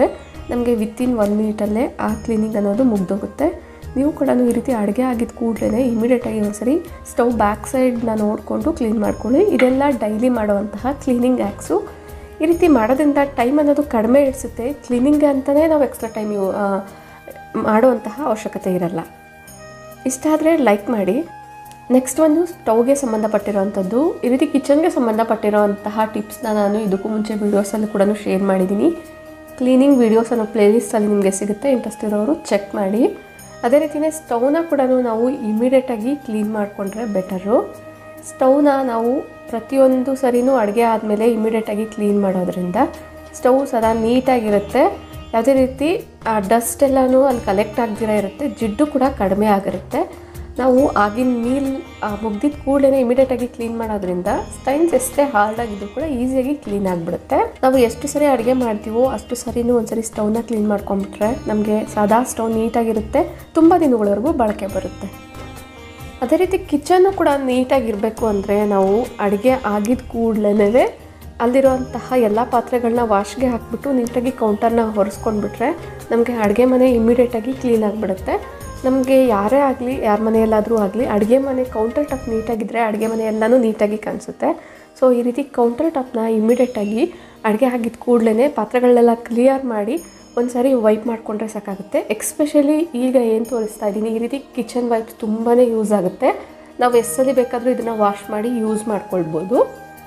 ನಮಗೆ ವಿತಿನ್ ಒನ್ ಮಿನಿಟಲ್ಲೇ ಆ ಕ್ಲೀನಿಂಗ್ ಅನ್ನೋದು ಮುಗ್ದೋಗುತ್ತೆ ನೀವು ಕೂಡ ಈ ರೀತಿ ಅಡುಗೆ ಆಗಿದ್ದ ಕೂಡಲೇ ಇಮಿಡಿಯೇಟಾಗಿ ಒಂದ್ಸರಿ ಸ್ಟವ್ ಬ್ಯಾಕ್ ಸೈಡ್ನ ನೋಡಿಕೊಂಡು ಕ್ಲೀನ್ ಮಾಡ್ಕೊಳ್ಳಿ ಇದೆಲ್ಲ ಡೈಲಿ ಮಾಡುವಂತಹ ಕ್ಲೀನಿಂಗ್ ಆ್ಯಕ್ಸು ಈ ರೀತಿ ಮಾಡೋದ್ರಿಂದ ಟೈಮ್ ಅನ್ನೋದು ಕಡಿಮೆ ಇಡಿಸುತ್ತೆ ಕ್ಲೀನಿಂಗ್ ಅಂತಲೇ ನಾವು ಎಕ್ಸ್ಟ್ರಾ ಟೈಮ್ ಯೂ ಮಾಡುವಂತಹ ಅವಶ್ಯಕತೆ ಇರಲ್ಲ ಇಷ್ಟ ಆದರೆ ಲೈಕ್ ಮಾಡಿ ನೆಕ್ಸ್ಟ್ ಒಂದು ಸ್ಟವ್ಗೆ ಸಂಬಂಧಪಟ್ಟಿರೋವಂಥದ್ದು ಈ ರೀತಿ ಕಿಚನ್ಗೆ ಸಂಬಂಧಪಟ್ಟಿರೋವಂತಹ ಟಿಪ್ಸ್ನ ನಾನು ಇದಕ್ಕೂ ಮುಂಚೆ ವೀಡಿಯೋಸಲ್ಲಿ ಕೂಡ ಶೇರ್ ಮಾಡಿದ್ದೀನಿ ಕ್ಲೀನಿಂಗ್ ವೀಡಿಯೋಸ್ ಅನ್ನೋ ಪ್ಲೇಲಿಸ್ಟಲ್ಲಿ ನಿಮಗೆ ಸಿಗುತ್ತೆ ಇಂಟ್ರೆಸ್ಟ್ ಇರೋರು ಚೆಕ್ ಮಾಡಿ ಅದೇ ರೀತಿಯೇ ಸ್ಟವ್ನ ಕೂಡ ನಾವು ಇಮಿಡಿಯೇಟಾಗಿ ಕ್ಲೀನ್ ಮಾಡಿಕೊಂಡ್ರೆ ಬೆಟರು ಸ್ಟವ್ನ ನಾವು ಪ್ರತಿಯೊಂದು ಸರಿನೂ ಅಡುಗೆ ಆದಮೇಲೆ ಇಮಿಡಿಯೇಟಾಗಿ ಕ್ಲೀನ್ ಮಾಡೋದ್ರಿಂದ ಸ್ಟವ್ ಸದಾ ನೀಟಾಗಿರುತ್ತೆ ಯಾವುದೇ ರೀತಿ ಡಸ್ಟ್ ಎಲ್ಲನೂ ಅಲ್ಲಿ ಕಲೆಕ್ಟ್ ಆಗದಿರ ಇರುತ್ತೆ ಜಿಡ್ಡು ಕೂಡ ಕಡಿಮೆ ಆಗಿರುತ್ತೆ ನಾವು ಆಗಿನ ಮೀಲ್ ಮುಗ್ದಿದ್ದ ಕೂಡಲೇ ಇಮಿಡಿಯೇಟಾಗಿ ಕ್ಲೀನ್ ಮಾಡೋದ್ರಿಂದ ಸ್ಟೈನ್ಸ್ ಎಷ್ಟೇ ಹಾರ್ಡ್ ಆಗಿದ್ರು ಕೂಡ ಈಸಿಯಾಗಿ ಕ್ಲೀನ್ ಆಗಿಬಿಡುತ್ತೆ ನಾವು ಎಷ್ಟು ಸರಿ ಅಡುಗೆ ಮಾಡ್ತೀವೋ ಅಷ್ಟು ಸರಿನೂ ಒಂದ್ಸರಿ ಸ್ಟವ್ನ ಕ್ಲೀನ್ ಮಾಡ್ಕೊಂಬಿಟ್ರೆ ನಮಗೆ ಸಾದಾ ಸ್ಟವ್ ನೀಟಾಗಿರುತ್ತೆ ತುಂಬ ದಿನಗಳವರೆಗೂ ಬಳಕೆ ಬರುತ್ತೆ ಅದೇ ರೀತಿ ಕಿಚನ್ನು ಕೂಡ ನೀಟಾಗಿರಬೇಕು ಅಂದರೆ ನಾವು ಅಡುಗೆ ಆಗಿದ್ದ ಕೂಡಲೇ ಅಲ್ಲಿರುವಂತಹ ಎಲ್ಲ ಪಾತ್ರೆಗಳನ್ನ ವಾಶ್ಗೆ ಹಾಕ್ಬಿಟ್ಟು ನೀಟಾಗಿ ಕೌಂಟರ್ನ ಹೊರಿಸ್ಕೊಂಡ್ಬಿಟ್ರೆ ನಮಗೆ ಅಡುಗೆ ಮನೆ ಇಮಿಡಿಯೇಟಾಗಿ ಕ್ಲೀನ್ ಆಗಿಬಿಡುತ್ತೆ ನಮಗೆ ಯಾರೇ ಆಗಲಿ ಯಾರ ಮನೆಯಲ್ಲಾದರೂ ಆಗಲಿ ಅಡುಗೆ ಮನೆ ಕೌಂಟರ್ ಟಾಪ್ ನೀಟಾಗಿದ್ದರೆ ಅಡುಗೆ ಮನೆ ಎಲ್ಲನೂ ನೀಟಾಗಿ ಕಾಣಿಸುತ್ತೆ ಸೊ ಈ ರೀತಿ ಕೌಂಟರ್ ಟಾಪ್ನ ಇಮಿಡಿಯೇಟಾಗಿ ಅಡುಗೆ ಆಗಿದ್ದ ಕೂಡಲೇ ಪಾತ್ರೆಗಳನ್ನೆಲ್ಲ ಕ್ಲಿಯರ್ ಮಾಡಿ ಒಂದು ಸಾರಿ ವೈಪ್ ಮಾಡಿಕೊಂಡ್ರೆ ಸಾಕಾಗುತ್ತೆ ಎಕ್ಸ್ಪೆಷಲಿ ಈಗ ಏನು ತೋರಿಸ್ತಾ ಇದ್ದೀನಿ ಈ ರೀತಿ ಕಿಚನ್ ವೈಪ್ಸ್ ತುಂಬಾ ಯೂಸ್ ಆಗುತ್ತೆ ನಾವು ಎಷ್ಟಲ್ಲಿ ಬೇಕಾದರೂ ಇದನ್ನು ವಾಶ್ ಮಾಡಿ ಯೂಸ್ ಮಾಡ್ಕೊಳ್ಬೋದು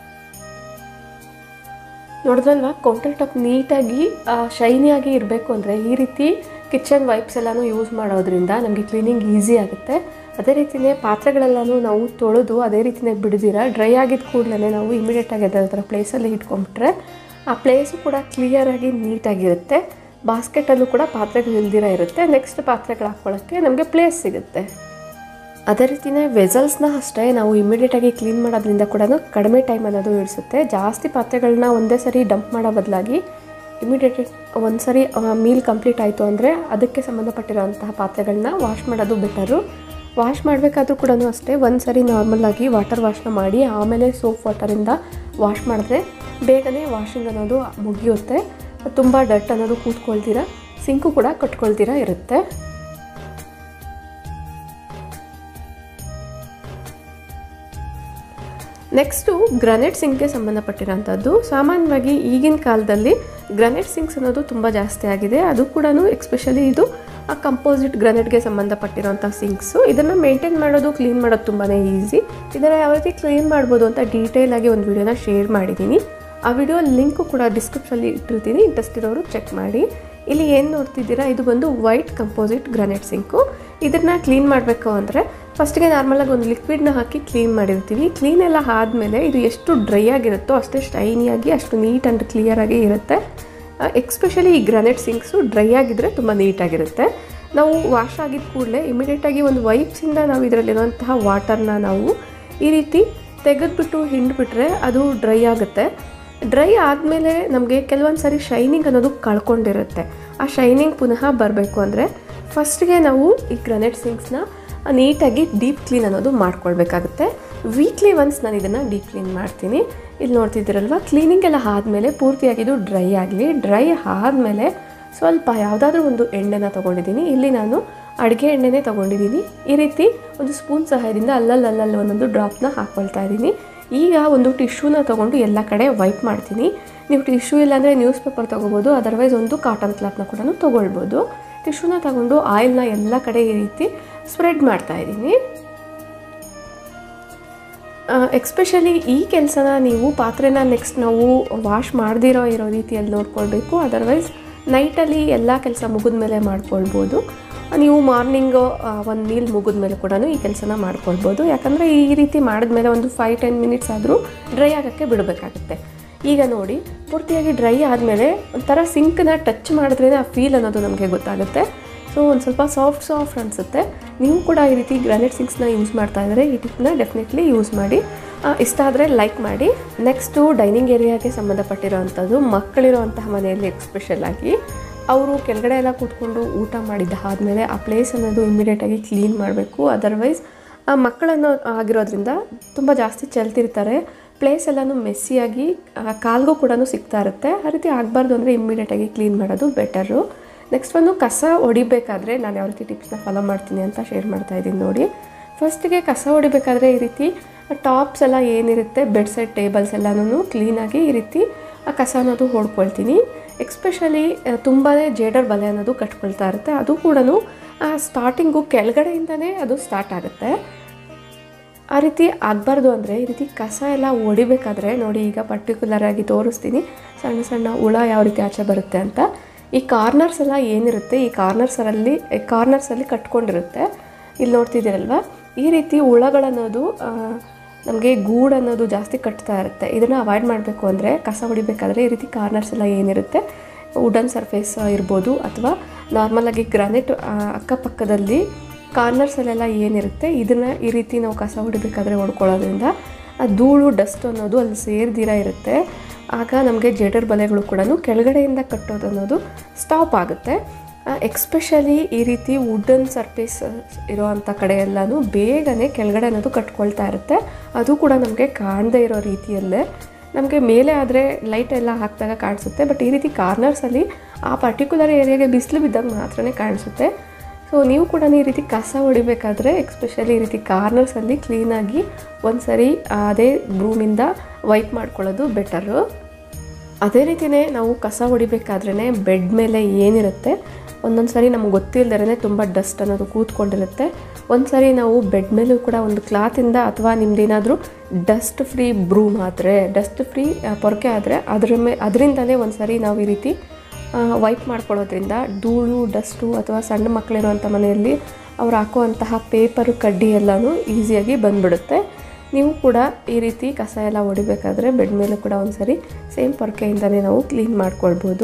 ನೋಡಿದ್ರಲ್ವ ಕೌಂಟರ್ ಟಾಪ್ ನೀಟಾಗಿ ಶೈನಿಯಾಗಿ ಇರಬೇಕು ಅಂದರೆ ಈ ರೀತಿ ಕಿಚನ್ ವೈಪ್ಸ್ ಎಲ್ಲನೂ ಯೂಸ್ ಮಾಡೋದ್ರಿಂದ ನಮಗೆ ಕ್ಲೀನಿಂಗ್ ಈಸಿ ಆಗುತ್ತೆ ಅದೇ ರೀತಿಯೇ ಪಾತ್ರೆಗಳೆಲ್ಲನೂ ನಾವು ತೊಳೆದು ಅದೇ ರೀತಿಯೇ ಬಿಡ್ದಿರ ಡ್ರೈ ಆಗಿದ್ದ ಕೂಡಲೇ ನಾವು ಇಮಿಡಿಯೇಟಾಗಿ ಅದರ ಥರ ಪ್ಲೇಸಲ್ಲಿ ಇಟ್ಕೊಂಡ್ಬಿಟ್ರೆ ಆ ಪ್ಲೇಸು ಕೂಡ ಕ್ಲಿಯರಾಗಿ ನೀಟಾಗಿರುತ್ತೆ ಬಾಸ್ಕೆಟಲ್ಲೂ ಕೂಡ ಪಾತ್ರೆಗಳು ಇಲ್ದಿರ ಇರುತ್ತೆ ನೆಕ್ಸ್ಟ್ ಪಾತ್ರೆಗಳು ಹಾಕ್ಕೊಳ್ಳೋಕ್ಕೆ ನಮಗೆ ಪ್ಲೇಸ್ ಸಿಗುತ್ತೆ ಅದೇ ರೀತಿಯೇ ವೆಸಲ್ಸ್ನ ಅಷ್ಟೇ ನಾವು ಇಮಿಡಿಯೇಟಾಗಿ ಕ್ಲೀನ್ ಮಾಡೋದ್ರಿಂದ ಕೂಡ ಕಡಿಮೆ ಟೈಮ್ ಅನ್ನೋದು ಇಡಿಸುತ್ತೆ ಜಾಸ್ತಿ ಪಾತ್ರೆಗಳನ್ನ ಒಂದೇ ಸರಿ ಡಂಪ್ ಮಾಡೋ ಬದಲಾಗಿ ಇಮಿಡಿಯೇಟ್ ಒಂದು ಸರಿ ಮೀಲ್ ಕಂಪ್ಲೀಟ್ ಆಯಿತು ಅಂದರೆ ಅದಕ್ಕೆ ಸಂಬಂಧಪಟ್ಟಿರೋಂತಹ ಪಾತ್ರೆಗಳನ್ನ ವಾಶ್ ಮಾಡೋದು ಬೆಟರು ವಾಶ್ ಮಾಡಬೇಕಾದ್ರೂ ಕೂಡ ಅಷ್ಟೇ ಒಂದು ಸರಿ ನಾರ್ಮಲಾಗಿ ವಾಟರ್ ವಾಶ್ನ ಮಾಡಿ ಆಮೇಲೆ ಸೋಪ್ ವಾಟರಿಂದ ವಾಶ್ ಮಾಡಿದ್ರೆ ಬೇಗನೆ ವಾಷಿಂಗ್ ಅನ್ನೋದು ಮುಗಿಯುತ್ತೆ ತುಂಬ ಡಟ್ ಅನ್ನೋದು ಕೂತ್ಕೊಳ್ತೀರ ಸಿಂಕು ಕೂಡ ಕಟ್ಕೊಳ್ತೀರ ಇರುತ್ತೆ ನೆಕ್ಸ್ಟು ಗ್ರನೇಟ್ ಸಿಂಕ್ಗೆ ಸಂಬಂಧಪಟ್ಟಿರೋಂಥದ್ದು ಸಾಮಾನ್ಯವಾಗಿ ಈಗಿನ ಕಾಲದಲ್ಲಿ ಗ್ರನೇಟ್ ಸಿಂಕ್ಸ್ ಅನ್ನೋದು ತುಂಬ ಜಾಸ್ತಿ ಆಗಿದೆ ಅದು ಕೂಡ ಎಕ್ಸ್ಪೆಷಲಿ ಇದು ಆ ಕಂಪೋಸಿಟ್ ಗ್ರನೇಟ್ಗೆ ಸಂಬಂಧಪಟ್ಟಿರೋಂಥ ಸಿಂಕ್ಸು ಇದನ್ನು ಮೇಂಟೈನ್ ಮಾಡೋದು ಕ್ಲೀನ್ ಮಾಡೋದು ತುಂಬಾ ಈಸಿ ಇದನ್ನು ಯಾವ ರೀತಿ ಕ್ಲೀನ್ ಮಾಡ್ಬೋದು ಅಂತ ಡೀಟೇಲ್ ಆಗಿ ಒಂದು ವಿಡಿಯೋನ ಶೇರ್ ಮಾಡಿದ್ದೀನಿ ಆ ವಿಡಿಯೋ ಲಿಂಕು ಕೂಡ ಡಿಸ್ಕ್ರಿಪ್ಷನಲ್ಲಿ ಇಟ್ಟಿರ್ತೀನಿ ಇಂಟ್ರೆಸ್ಟ್ ಇರೋರು ಚೆಕ್ ಮಾಡಿ ಇಲ್ಲಿ ಏನು ನೋಡ್ತಿದ್ದೀರಾ ಇದು ಬಂದು ವೈಟ್ ಕಂಪೋಸಿಟ್ ಗ್ರಾನೈಟ್ ಸಿಂಕು ಇದನ್ನು ಕ್ಲೀನ್ ಮಾಡಬೇಕು ಅಂದರೆ ಫಸ್ಟಿಗೆ ನಾರ್ಮಲಾಗಿ ಒಂದು ಲಿಕ್ವಿಡ್ನ ಹಾಕಿ ಕ್ಲೀನ್ ಮಾಡಿರ್ತೀವಿ ಕ್ಲೀನ್ ಎಲ್ಲ ಆದಮೇಲೆ ಇದು ಎಷ್ಟು ಡ್ರೈ ಆಗಿರುತ್ತೋ ಅಷ್ಟೇ ಶೈನಿಯಾಗಿ ಅಷ್ಟು ನೀಟ್ ಆ್ಯಂಡ್ ಕ್ಲಿಯರಾಗಿ ಇರುತ್ತೆ ಎಕ್ಸ್ಪೆಷಲಿ ಈ ಗ್ರಾನೈಟ್ ಸಿಂಕ್ಸು ಡ್ರೈ ಆಗಿದ್ದರೆ ತುಂಬ ನೀಟಾಗಿರುತ್ತೆ ನಾವು ವಾಶ್ ಆಗಿದ್ದ ಕೂಡಲೇ ಇಮಿಡಿಯೇಟಾಗಿ ಒಂದು ವೈಪ್ಸಿಂದ ನಾವು ಇದರಲ್ಲಿರುವಂತಹ ವಾಟರ್ನ ನಾವು ಈ ರೀತಿ ತೆಗೆದ್ಬಿಟ್ಟು ಹಿಂಡ್ಬಿಟ್ರೆ ಅದು ಡ್ರೈ ಆಗುತ್ತೆ ಡ್ರೈ ಆದಮೇಲೆ ನಮಗೆ ಕೆಲವೊಂದು ಸಾರಿ ಶೈನಿಂಗ್ ಅನ್ನೋದು ಕಳ್ಕೊಂಡಿರುತ್ತೆ ಆ ಶೈನಿಂಗ್ ಪುನಃ ಬರಬೇಕು ಅಂದರೆ ಫಸ್ಟ್ಗೆ ನಾವು ಈ ಗ್ರನೇಟ್ ಸಿಂಕ್ಸ್ನ ನೀಟಾಗಿ ಡೀಪ್ ಕ್ಲೀನ್ ಅನ್ನೋದು ಮಾಡ್ಕೊಳ್ಬೇಕಾಗುತ್ತೆ ವೀಕ್ಲಿ ಒನ್ಸ್ ನಾನು ಇದನ್ನು ಡೀಪ್ ಕ್ಲೀನ್ ಮಾಡ್ತೀನಿ ಇಲ್ಲಿ ನೋಡ್ತಿದ್ದೀರಲ್ವ ಕ್ಲೀನಿಂಗ್ ಎಲ್ಲ ಆದಮೇಲೆ ಪೂರ್ತಿಯಾಗಿ ಇದು ಡ್ರೈ ಆಗಲಿ ಡ್ರೈ ಆದಮೇಲೆ ಸ್ವಲ್ಪ ಯಾವುದಾದ್ರೂ ಒಂದು ಎಣ್ಣೆನ ತೊಗೊಂಡಿದ್ದೀನಿ ಇಲ್ಲಿ ನಾನು ಅಡುಗೆ ಎಣ್ಣೆನೇ ತೊಗೊಂಡಿದ್ದೀನಿ ಈ ರೀತಿ ಒಂದು ಸ್ಪೂನ್ ಸಹಾಯದಿಂದ ಅಲ್ಲಲ್ಲಿ ಅಲ್ಲಲ್ಲಿ ಒಂದೊಂದು ಡ್ರಾಪ್ನ ಹಾಕ್ಕೊಳ್ತಾ ಇದ್ದೀನಿ ಈಗ ಒಂದು ಟಿಶ್ಯೂನ ತೊಗೊಂಡು ಎಲ್ಲ ಕಡೆ ವೈಪ್ ಮಾಡ್ತೀನಿ ನೀವು ಟಿಶ್ಯೂ ಇಲ್ಲಾಂದರೆ ನ್ಯೂಸ್ ಪೇಪರ್ ತೊಗೋಬೋದು ಅದರ್ವೈಸ್ ಒಂದು ಕಾಟನ್ ಕ್ಲಾತ್ನ ಕೂಡ ತೊಗೊಳ್ಬೋದು ಟಿಶ್ಯೂನ ತಗೊಂಡು ಆಯಿಲ್ನ ಎಲ್ಲ ಕಡೆ ಈ ರೀತಿ ಸ್ಪ್ರೆಡ್ ಮಾಡ್ತಾ ಇದ್ದೀನಿ ಎಕ್ಸ್ಪೆಷಲಿ ಈ ಕೆಲಸನ ನೀವು ಪಾತ್ರೆನ ನೆಕ್ಸ್ಟ್ ನಾವು ವಾಶ್ ಮಾಡದಿರೋ ಇರೋ ರೀತಿಯಲ್ಲಿ ನೋಡ್ಕೊಳ್ಬೇಕು ಅದರ್ವೈಸ್ ನೈಟಲ್ಲಿ ಎಲ್ಲ ಕೆಲಸ ಮುಗಿದ ಮೇಲೆ ಮಾಡ್ಕೊಳ್ಬೋದು ನೀವು ಮಾರ್ನಿಂಗು ಒಂದು ಮೀಲ್ ಮುಗಿದ ಮೇಲೆ ಕೂಡ ಈ ಕೆಲಸನ ಮಾಡ್ಕೊಳ್ಬೋದು ಯಾಕಂದರೆ ಈ ರೀತಿ ಮಾಡಿದ್ಮೇಲೆ ಒಂದು ಫೈವ್ ಟೆನ್ ಮಿನಿಟ್ಸ್ ಆದರೂ ಡ್ರೈ ಆಗೋಕ್ಕೆ ಬಿಡಬೇಕಾಗುತ್ತೆ ಈಗ ನೋಡಿ ಪೂರ್ತಿಯಾಗಿ ಡ್ರೈ ಆದಮೇಲೆ ಒಂಥರ ಸಿಂಕ್ನ ಟಚ್ ಮಾಡಿದ್ರೇ ಆ ಫೀಲ್ ಅನ್ನೋದು ನಮಗೆ ಗೊತ್ತಾಗುತ್ತೆ ಸೊ ಒಂದು ಸ್ವಲ್ಪ ಸಾಫ್ಟ್ ಸಾಫ್ಟ್ ಅನಿಸುತ್ತೆ ನೀವು ಕೂಡ ಈ ರೀತಿ ಗ್ರಾನೈಟ್ ಸಿಂಕ್ಸ್ನ ಯೂಸ್ ಮಾಡ್ತಾ ಇದ್ದರೆ ಈ ಟಿಪ್ನ ಡೆಫಿನೆಟ್ಲಿ ಯೂಸ್ ಮಾಡಿ ಇಷ್ಟ ಆದರೆ ಲೈಕ್ ಮಾಡಿ ನೆಕ್ಸ್ಟು ಡೈನಿಂಗ್ ಏರಿಯಾಗೆ ಸಂಬಂಧಪಟ್ಟಿರೋವಂಥದ್ದು ಮಕ್ಕಳಿರೋವಂತಹ ಮನೆಯಲ್ಲಿ ಎಕ್ಸ್ಪೆಷಲ್ ಆಗಿ ಅವರು ಕೆಳಗಡೆ ಎಲ್ಲ ಕೂತ್ಕೊಂಡು ಊಟ ಮಾಡಿದ್ದ ಆದಮೇಲೆ ಆ ಪ್ಲೇಸ್ ಅನ್ನೋದು ಇಮಿಡಿಯೇಟಾಗಿ ಕ್ಲೀನ್ ಮಾಡಬೇಕು ಅದರ್ವೈಸ್ ಆ ಮಕ್ಕಳನ್ನು ಆಗಿರೋದ್ರಿಂದ ತುಂಬ ಜಾಸ್ತಿ ಚೆಲ್ತಿರ್ತಾರೆ ಪ್ಲೇಸ್ ಎಲ್ಲನೂ ಮೆಸ್ಸಿಯಾಗಿ ಕಾಲ್ಗೂ ಕೂಡ ಸಿಗ್ತಾ ಇರುತ್ತೆ ಆ ರೀತಿ ಆಗಬಾರ್ದು ಅಂದರೆ ಇಮ್ಮಿಡಿಯೇಟಾಗಿ ಕ್ಲೀನ್ ಮಾಡೋದು ಬೆಟರು ನೆಕ್ಸ್ಟ್ ಒಂದು ಕಸ ಹೊಡಿಬೇಕಾದ್ರೆ ನಾನು ಯಾವ ರೀತಿ ಟಿಪ್ಸ್ನ ಫಾಲೋ ಮಾಡ್ತೀನಿ ಅಂತ ಶೇರ್ ಮಾಡ್ತಾ ಇದ್ದೀನಿ ನೋಡಿ ಫಸ್ಟಿಗೆ ಕಸ ಹೊಡಿಬೇಕಾದ್ರೆ ಈ ರೀತಿ ಟಾಪ್ಸ್ ಎಲ್ಲ ಏನಿರುತ್ತೆ ಬೆಡ್ ಸೈಡ್ ಟೇಬಲ್ಸ್ ಎಲ್ಲನೂ ಕ್ಲೀನಾಗಿ ಈ ರೀತಿ ಆ ಕಸ ಅನ್ನೋದು ಹೊಡ್ಕೊಳ್ತೀನಿ ಎಕ್ಸ್ಪೆಷಲಿ ತುಂಬಾ ಜೇಡರ್ ಬಲೆ ಅನ್ನೋದು ಕಟ್ಕೊಳ್ತಾ ಇರುತ್ತೆ ಅದು ಕೂಡ ಸ್ಟಾರ್ಟಿಂಗು ಕೆಳಗಡೆಯಿಂದನೇ ಅದು ಸ್ಟಾರ್ಟ್ ಆಗುತ್ತೆ ಆ ರೀತಿ ಆಗಬಾರ್ದು ಅಂದರೆ ಈ ರೀತಿ ಕಸ ಎಲ್ಲ ಹೊಡಿಬೇಕಾದ್ರೆ ನೋಡಿ ಈಗ ಪರ್ಟಿಕ್ಯುಲರ್ ಆಗಿ ತೋರಿಸ್ತೀನಿ ಸಣ್ಣ ಸಣ್ಣ ಹುಳ ಯಾವ ರೀತಿ ಆಚೆ ಬರುತ್ತೆ ಅಂತ ಈ ಕಾರ್ನರ್ಸ್ ಎಲ್ಲ ಏನಿರುತ್ತೆ ಈ ಕಾರ್ನರ್ಸರಲ್ಲಿ ಕಾರ್ನರ್ಸಲ್ಲಿ ಕಟ್ಕೊಂಡಿರುತ್ತೆ ಇಲ್ಲಿ ನೋಡ್ತಿದ್ದೀರಲ್ವ ಈ ರೀತಿ ಹುಳಗಳನ್ನೋದು ನಮಗೆ ಗೂಡು ಅನ್ನೋದು ಜಾಸ್ತಿ ಕಟ್ತಾ ಇರುತ್ತೆ ಇದನ್ನು ಅವಾಯ್ಡ್ ಮಾಡಬೇಕು ಅಂದರೆ ಕಸ ಹೊಡಿಬೇಕಾದ್ರೆ ಈ ರೀತಿ ಕಾರ್ನರ್ಸ್ ಎಲ್ಲ ಏನಿರುತ್ತೆ ವುಡನ್ ಸರ್ಫೇಸ್ ಇರ್ಬೋದು ಅಥವಾ ನಾರ್ಮಲಾಗಿ ಗ್ರಾನೈಟ್ ಅಕ್ಕಪಕ್ಕದಲ್ಲಿ ಕಾರ್ನರ್ಸಲ್ಲೆಲ್ಲ ಏನಿರುತ್ತೆ ಇದನ್ನು ಈ ರೀತಿ ನಾವು ಕಸ ಹೊಡಿಬೇಕಾದ್ರೆ ಹೊಡ್ಕೊಳ್ಳೋದ್ರಿಂದ ಆ ಧೂಳು ಡಸ್ಟ್ ಅನ್ನೋದು ಅಲ್ಲಿ ಸೇರ್ದಿರ ಇರುತ್ತೆ ಆಗ ನಮಗೆ ಜೇಡರ್ ಬಲೆಗಳು ಕೂಡ ಕೆಳಗಡೆಯಿಂದ ಕಟ್ಟೋದು ಅನ್ನೋದು ಸ್ಟಾಪ್ ಆಗುತ್ತೆ ಎಕ್ಸ್ಪೆಷಲಿ ಈ ರೀತಿ ವುಡನ್ ಸರ್ಫೇಸ್ ಇರೋವಂಥ ಕಡೆ ಎಲ್ಲನೂ ಬೇಗನೆ ಕೆಳಗಡೆ ಅನ್ನೋದು ಕಟ್ಕೊಳ್ತಾ ಇರುತ್ತೆ ಅದು ಕೂಡ ನಮಗೆ ಕಾಣದೇ ಇರೋ ರೀತಿಯಲ್ಲೇ ನಮಗೆ ಮೇಲೆ ಆದರೆ ಲೈಟ್ ಎಲ್ಲ ಹಾಕಿದಾಗ ಕಾಣಿಸುತ್ತೆ ಬಟ್ ಈ ರೀತಿ ಕಾರ್ನರ್ಸಲ್ಲಿ ಆ ಪರ್ಟಿಕ್ಯುಲರ್ ಏರಿಯಾಗೆ ಬಿಸಿಲು ಬಿದ್ದಾಗ ಮಾತ್ರನೇ ಕಾಣಿಸುತ್ತೆ ಸೊ ನೀವು ಕೂಡ ಈ ರೀತಿ ಕಸ ಹೊಡಿಬೇಕಾದ್ರೆ ಎಕ್ಸ್ಪೆಷಲಿ ಈ ರೀತಿ ಕಾರ್ನರ್ಸಲ್ಲಿ ಕ್ಲೀನಾಗಿ ಒಂದು ಸರಿ ಅದೇ ಬ್ರೂಮಿಂದ ವೈಪ್ ಮಾಡ್ಕೊಳ್ಳೋದು ಬೆಟರು ಅದೇ ರೀತಿಯೇ ನಾವು ಕಸ ಹೊಡಿಬೇಕಾದ್ರೇ ಬೆಡ್ ಮೇಲೆ ಏನಿರುತ್ತೆ ಒಂದೊಂದು ಸರಿ ನಮ್ಗೆ ಗೊತ್ತಿಲ್ಲದೇ ತುಂಬ ಡಸ್ಟ್ ಅನ್ನೋದು ಕೂತ್ಕೊಂಡಿರುತ್ತೆ ಒಂದು ಸರಿ ನಾವು ಬೆಡ್ ಮೇಲೂ ಕೂಡ ಒಂದು ಕ್ಲಾತಿಂದ ಅಥವಾ ನಿಮ್ದೇನಾದರೂ ಡಸ್ಟ್ ಫ್ರೀ ಬ್ರೂಮ್ ಆದರೆ ಡಸ್ಟ್ ಫ್ರೀ ಪೊರಕೆ ಆದರೆ ಅದ್ರ ಮೇ ಅದರಿಂದಲೇ ಒಂದು ಸರಿ ನಾವು ಈ ರೀತಿ ವೈಪ್ ಮಾಡ್ಕೊಳ್ಳೋದ್ರಿಂದ ಧೂಳು ಡಸ್ಟು ಅಥವಾ ಸಣ್ಣ ಮಕ್ಕಳಿರುವಂಥ ಮನೆಯಲ್ಲಿ ಅವ್ರು ಹಾಕುವಂತಹ ಪೇಪರು ಕಡ್ಡಿ ಎಲ್ಲನೂ ಈಸಿಯಾಗಿ ಬಂದ್ಬಿಡುತ್ತೆ ನೀವು ಕೂಡ ಈ ರೀತಿ ಕಸ ಎಲ್ಲ ಹೊಡಿಬೇಕಾದ್ರೆ ಬೆಡ್ ಮೇಲೂ ಕೂಡ ಒಂದು ಸರಿ ಸೇಮ್ ಪೊರಕೆಯಿಂದನೇ ನಾವು ಕ್ಲೀನ್ ಮಾಡ್ಕೊಳ್ಬೋದು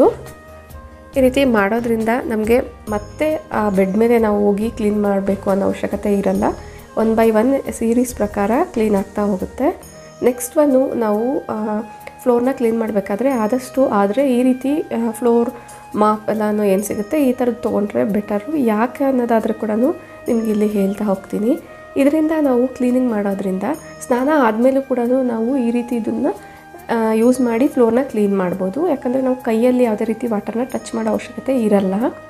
ಈ ರೀತಿ ಮಾಡೋದ್ರಿಂದ ನಮಗೆ ಮತ್ತೆ ಆ ಬೆಡ್ ಮೇಲೆ ನಾವು ಹೋಗಿ ಕ್ಲೀನ್ ಮಾಡಬೇಕು ಅನ್ನೋ ಅವಶ್ಯಕತೆ ಇರಲ್ಲ ಒನ್ ಬೈ ಒನ್ ಸೀರೀಸ್ ಪ್ರಕಾರ ಕ್ಲೀನ್ ಆಗ್ತಾ ಹೋಗುತ್ತೆ ನೆಕ್ಸ್ಟ್ ಒನ್ನು ನಾವು ಫ್ಲೋರ್ನ ಕ್ಲೀನ್ ಮಾಡಬೇಕಾದ್ರೆ ಆದಷ್ಟು ಆದರೆ ಈ ರೀತಿ ಫ್ಲೋರ್ ಮಾಪ್ ಎಲ್ಲನೂ ಏನು ಸಿಗುತ್ತೆ ಈ ಥರದ್ದು ತೊಗೊಂಡ್ರೆ ಬೆಟರು ಯಾಕೆ ಅನ್ನೋದಾದರೆ ಕೂಡ ನಿಮ್ಗೆ ಇಲ್ಲಿ ಹೇಳ್ತಾ ಹೋಗ್ತೀನಿ ಇದರಿಂದ ನಾವು ಕ್ಲೀನಿಂಗ್ ಮಾಡೋದ್ರಿಂದ ಸ್ನಾನ ಆದಮೇಲೂ ಕೂಡ ನಾವು ಈ ರೀತಿ ಇದನ್ನು ಯೂಸ್ ಮಾಡಿ ಫ್ಲೋರ್ನ ಕ್ಲೀನ್ ಮಾಡ್ಬೋದು ಯಾಕಂದರೆ ನಾವು ಕೈಯಲ್ಲಿ ಯಾವುದೇ ರೀತಿ ವಾಟರ್ನ ಟಚ್ ಮಾಡೋ ಅವಶ್ಯಕತೆ ಇರಲ್ಲ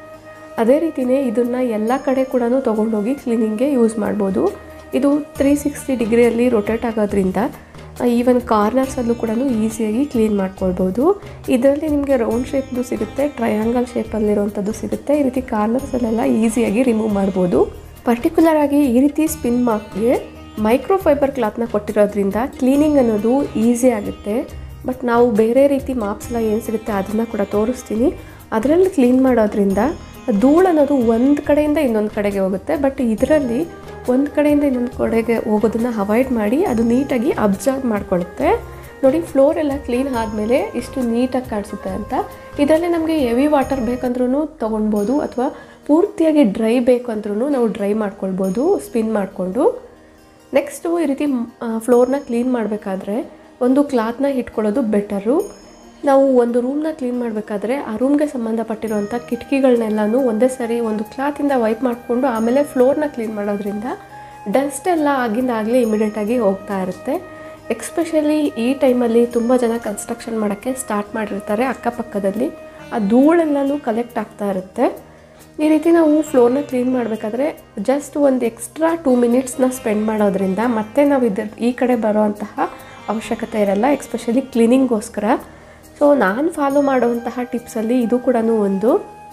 ಅದೇ ರೀತಿಯೇ ಇದನ್ನು ಎಲ್ಲ ಕಡೆ ಕೂಡ ತೊಗೊಂಡೋಗಿ ಕ್ಲೀನಿಂಗ್ಗೆ ಯೂಸ್ ಮಾಡ್ಬೋದು ಇದು ತ್ರೀ ಸಿಕ್ಸ್ಟಿ ಡಿಗ್ರಿಯಲ್ಲಿ ರೊಟೇಟ್ ಆಗೋದ್ರಿಂದ ಈವನ್ ಕಾರ್ನರ್ಸಲ್ಲೂ ಕೂಡ ಈಸಿಯಾಗಿ ಕ್ಲೀನ್ ಮಾಡ್ಕೊಳ್ಬೋದು ಇದರಲ್ಲಿ ನಿಮಗೆ ರೌಂಡ್ ಶೇಪ್ದು ಸಿಗುತ್ತೆ ಟ್ರಯಾಂಗಲ್ ಶೇಪಲ್ಲಿರುವಂಥದ್ದು ಸಿಗುತ್ತೆ ಈ ರೀತಿ ಕಾರ್ನರ್ಸಲ್ಲೆಲ್ಲ ಈಸಿಯಾಗಿ ರಿಮೂವ್ ಮಾಡ್ಬೋದು ಪರ್ಟಿಕ್ಯುಲರ್ ಆಗಿ ಈ ರೀತಿ ಸ್ಪಿನ್ ಮಾರ್ಕ್ಗೆ ಮೈಕ್ರೋ ಫೈಬರ್ ಕ್ಲಾತ್ನ ಕೊಟ್ಟಿರೋದ್ರಿಂದ ಕ್ಲೀನಿಂಗ್ ಅನ್ನೋದು ಈಸಿ ಆಗುತ್ತೆ ಬಟ್ ನಾವು ಬೇರೆ ರೀತಿ ಮಾಪ್ಸ್ ಎಲ್ಲ ಏನು ಸಿಗುತ್ತೆ ಅದನ್ನು ಕೂಡ ತೋರಿಸ್ತೀನಿ ಅದರಲ್ಲಿ ಕ್ಲೀನ್ ಮಾಡೋದ್ರಿಂದ ಧೂಳು ಅನ್ನೋದು ಒಂದು ಕಡೆಯಿಂದ ಇನ್ನೊಂದು ಕಡೆಗೆ ಹೋಗುತ್ತೆ ಬಟ್ ಇದರಲ್ಲಿ ಒಂದು ಕಡೆಯಿಂದ ಇನ್ನೊಂದು ಕಡೆಗೆ ಹೋಗೋದನ್ನು ಅವಾಯ್ಡ್ ಮಾಡಿ ಅದು ನೀಟಾಗಿ ಅಬ್ಸರ್ವ್ ಮಾಡ್ಕೊಳ್ಳುತ್ತೆ ನೋಡಿ ಫ್ಲೋರ್ ಎಲ್ಲ ಕ್ಲೀನ್ ಆದಮೇಲೆ ಇಷ್ಟು ನೀಟಾಗಿ ಕಾಣಿಸುತ್ತೆ ಅಂತ ಇದರಲ್ಲಿ ನಮಗೆ ಹೆವಿ ವಾಟರ್ ಬೇಕಂದ್ರೂ ತೊಗೊಳ್ಬೋದು ಅಥವಾ ಪೂರ್ತಿಯಾಗಿ ಡ್ರೈ ಬೇಕು ಅಂದ್ರೂ ನಾವು ಡ್ರೈ ಮಾಡ್ಕೊಳ್ಬೋದು ಸ್ಪಿನ್ ಮಾಡಿಕೊಂಡು ನೆಕ್ಸ್ಟು ಈ ರೀತಿ ಫ್ಲೋರ್ನ ಕ್ಲೀನ್ ಮಾಡಬೇಕಾದ್ರೆ ಒಂದು ಕ್ಲಾತ್ನ ಇಟ್ಕೊಳ್ಳೋದು ಬೆಟರು ನಾವು ಒಂದು ರೂಮ್ನ ಕ್ಲೀನ್ ಮಾಡಬೇಕಾದ್ರೆ ಆ ರೂಮ್ಗೆ ಸಂಬಂಧಪಟ್ಟಿರುವಂಥ ಕಿಟಕಿಗಳನ್ನೆಲ್ಲನೂ ಒಂದೇ ಸರಿ ಒಂದು ಕ್ಲಾತಿಂದ ವೈಪ್ ಮಾಡಿಕೊಂಡು ಆಮೇಲೆ ಫ್ಲೋರ್ನ ಕ್ಲೀನ್ ಮಾಡೋದ್ರಿಂದ ಡಸ್ಟ್ ಎಲ್ಲ ಆಗಿಂದ ಆಗಲೇ ಇಮಿಡಿಯೇಟಾಗಿ ಹೋಗ್ತಾ ಇರುತ್ತೆ ಎಕ್ಸ್ಪೆಷಲಿ ಈ ಟೈಮಲ್ಲಿ ತುಂಬ ಜನ ಕನ್ಸ್ಟ್ರಕ್ಷನ್ ಮಾಡೋಕ್ಕೆ ಸ್ಟಾರ್ಟ್ ಮಾಡಿರ್ತಾರೆ ಅಕ್ಕಪಕ್ಕದಲ್ಲಿ ಆ ಧೂಳೆಲ್ಲನೂ ಕಲೆಕ್ಟ್ ಆಗ್ತಾ ಇರುತ್ತೆ ಈ ರೀತಿ ನಾವು ಫ್ಲೋರ್ನ ಕ್ಲೀನ್ ಮಾಡಬೇಕಾದ್ರೆ ಜಸ್ಟ್ ಒಂದು ಎಕ್ಸ್ಟ್ರಾ ಟೂ ಮಿನಿಟ್ಸ್ನ ಸ್ಪೆಂಡ್ ಮಾಡೋದ್ರಿಂದ ಮತ್ತೆ ನಾವು ಇದ್ರ ಈ ಕಡೆ ಬರೋವಂತಹ ಅವಶ್ಯಕತೆ ಇರಲ್ಲ ಎಕ್ಸ್ಪೆಷಲಿ ಕ್ಲೀನಿಂಗ್ಗೋಸ್ಕರ ಸೊ ನಾನು ಫಾಲೋ ಮಾಡುವಂತಹ ಟಿಪ್ಸಲ್ಲಿ ಇದು ಕೂಡ ಒಂದು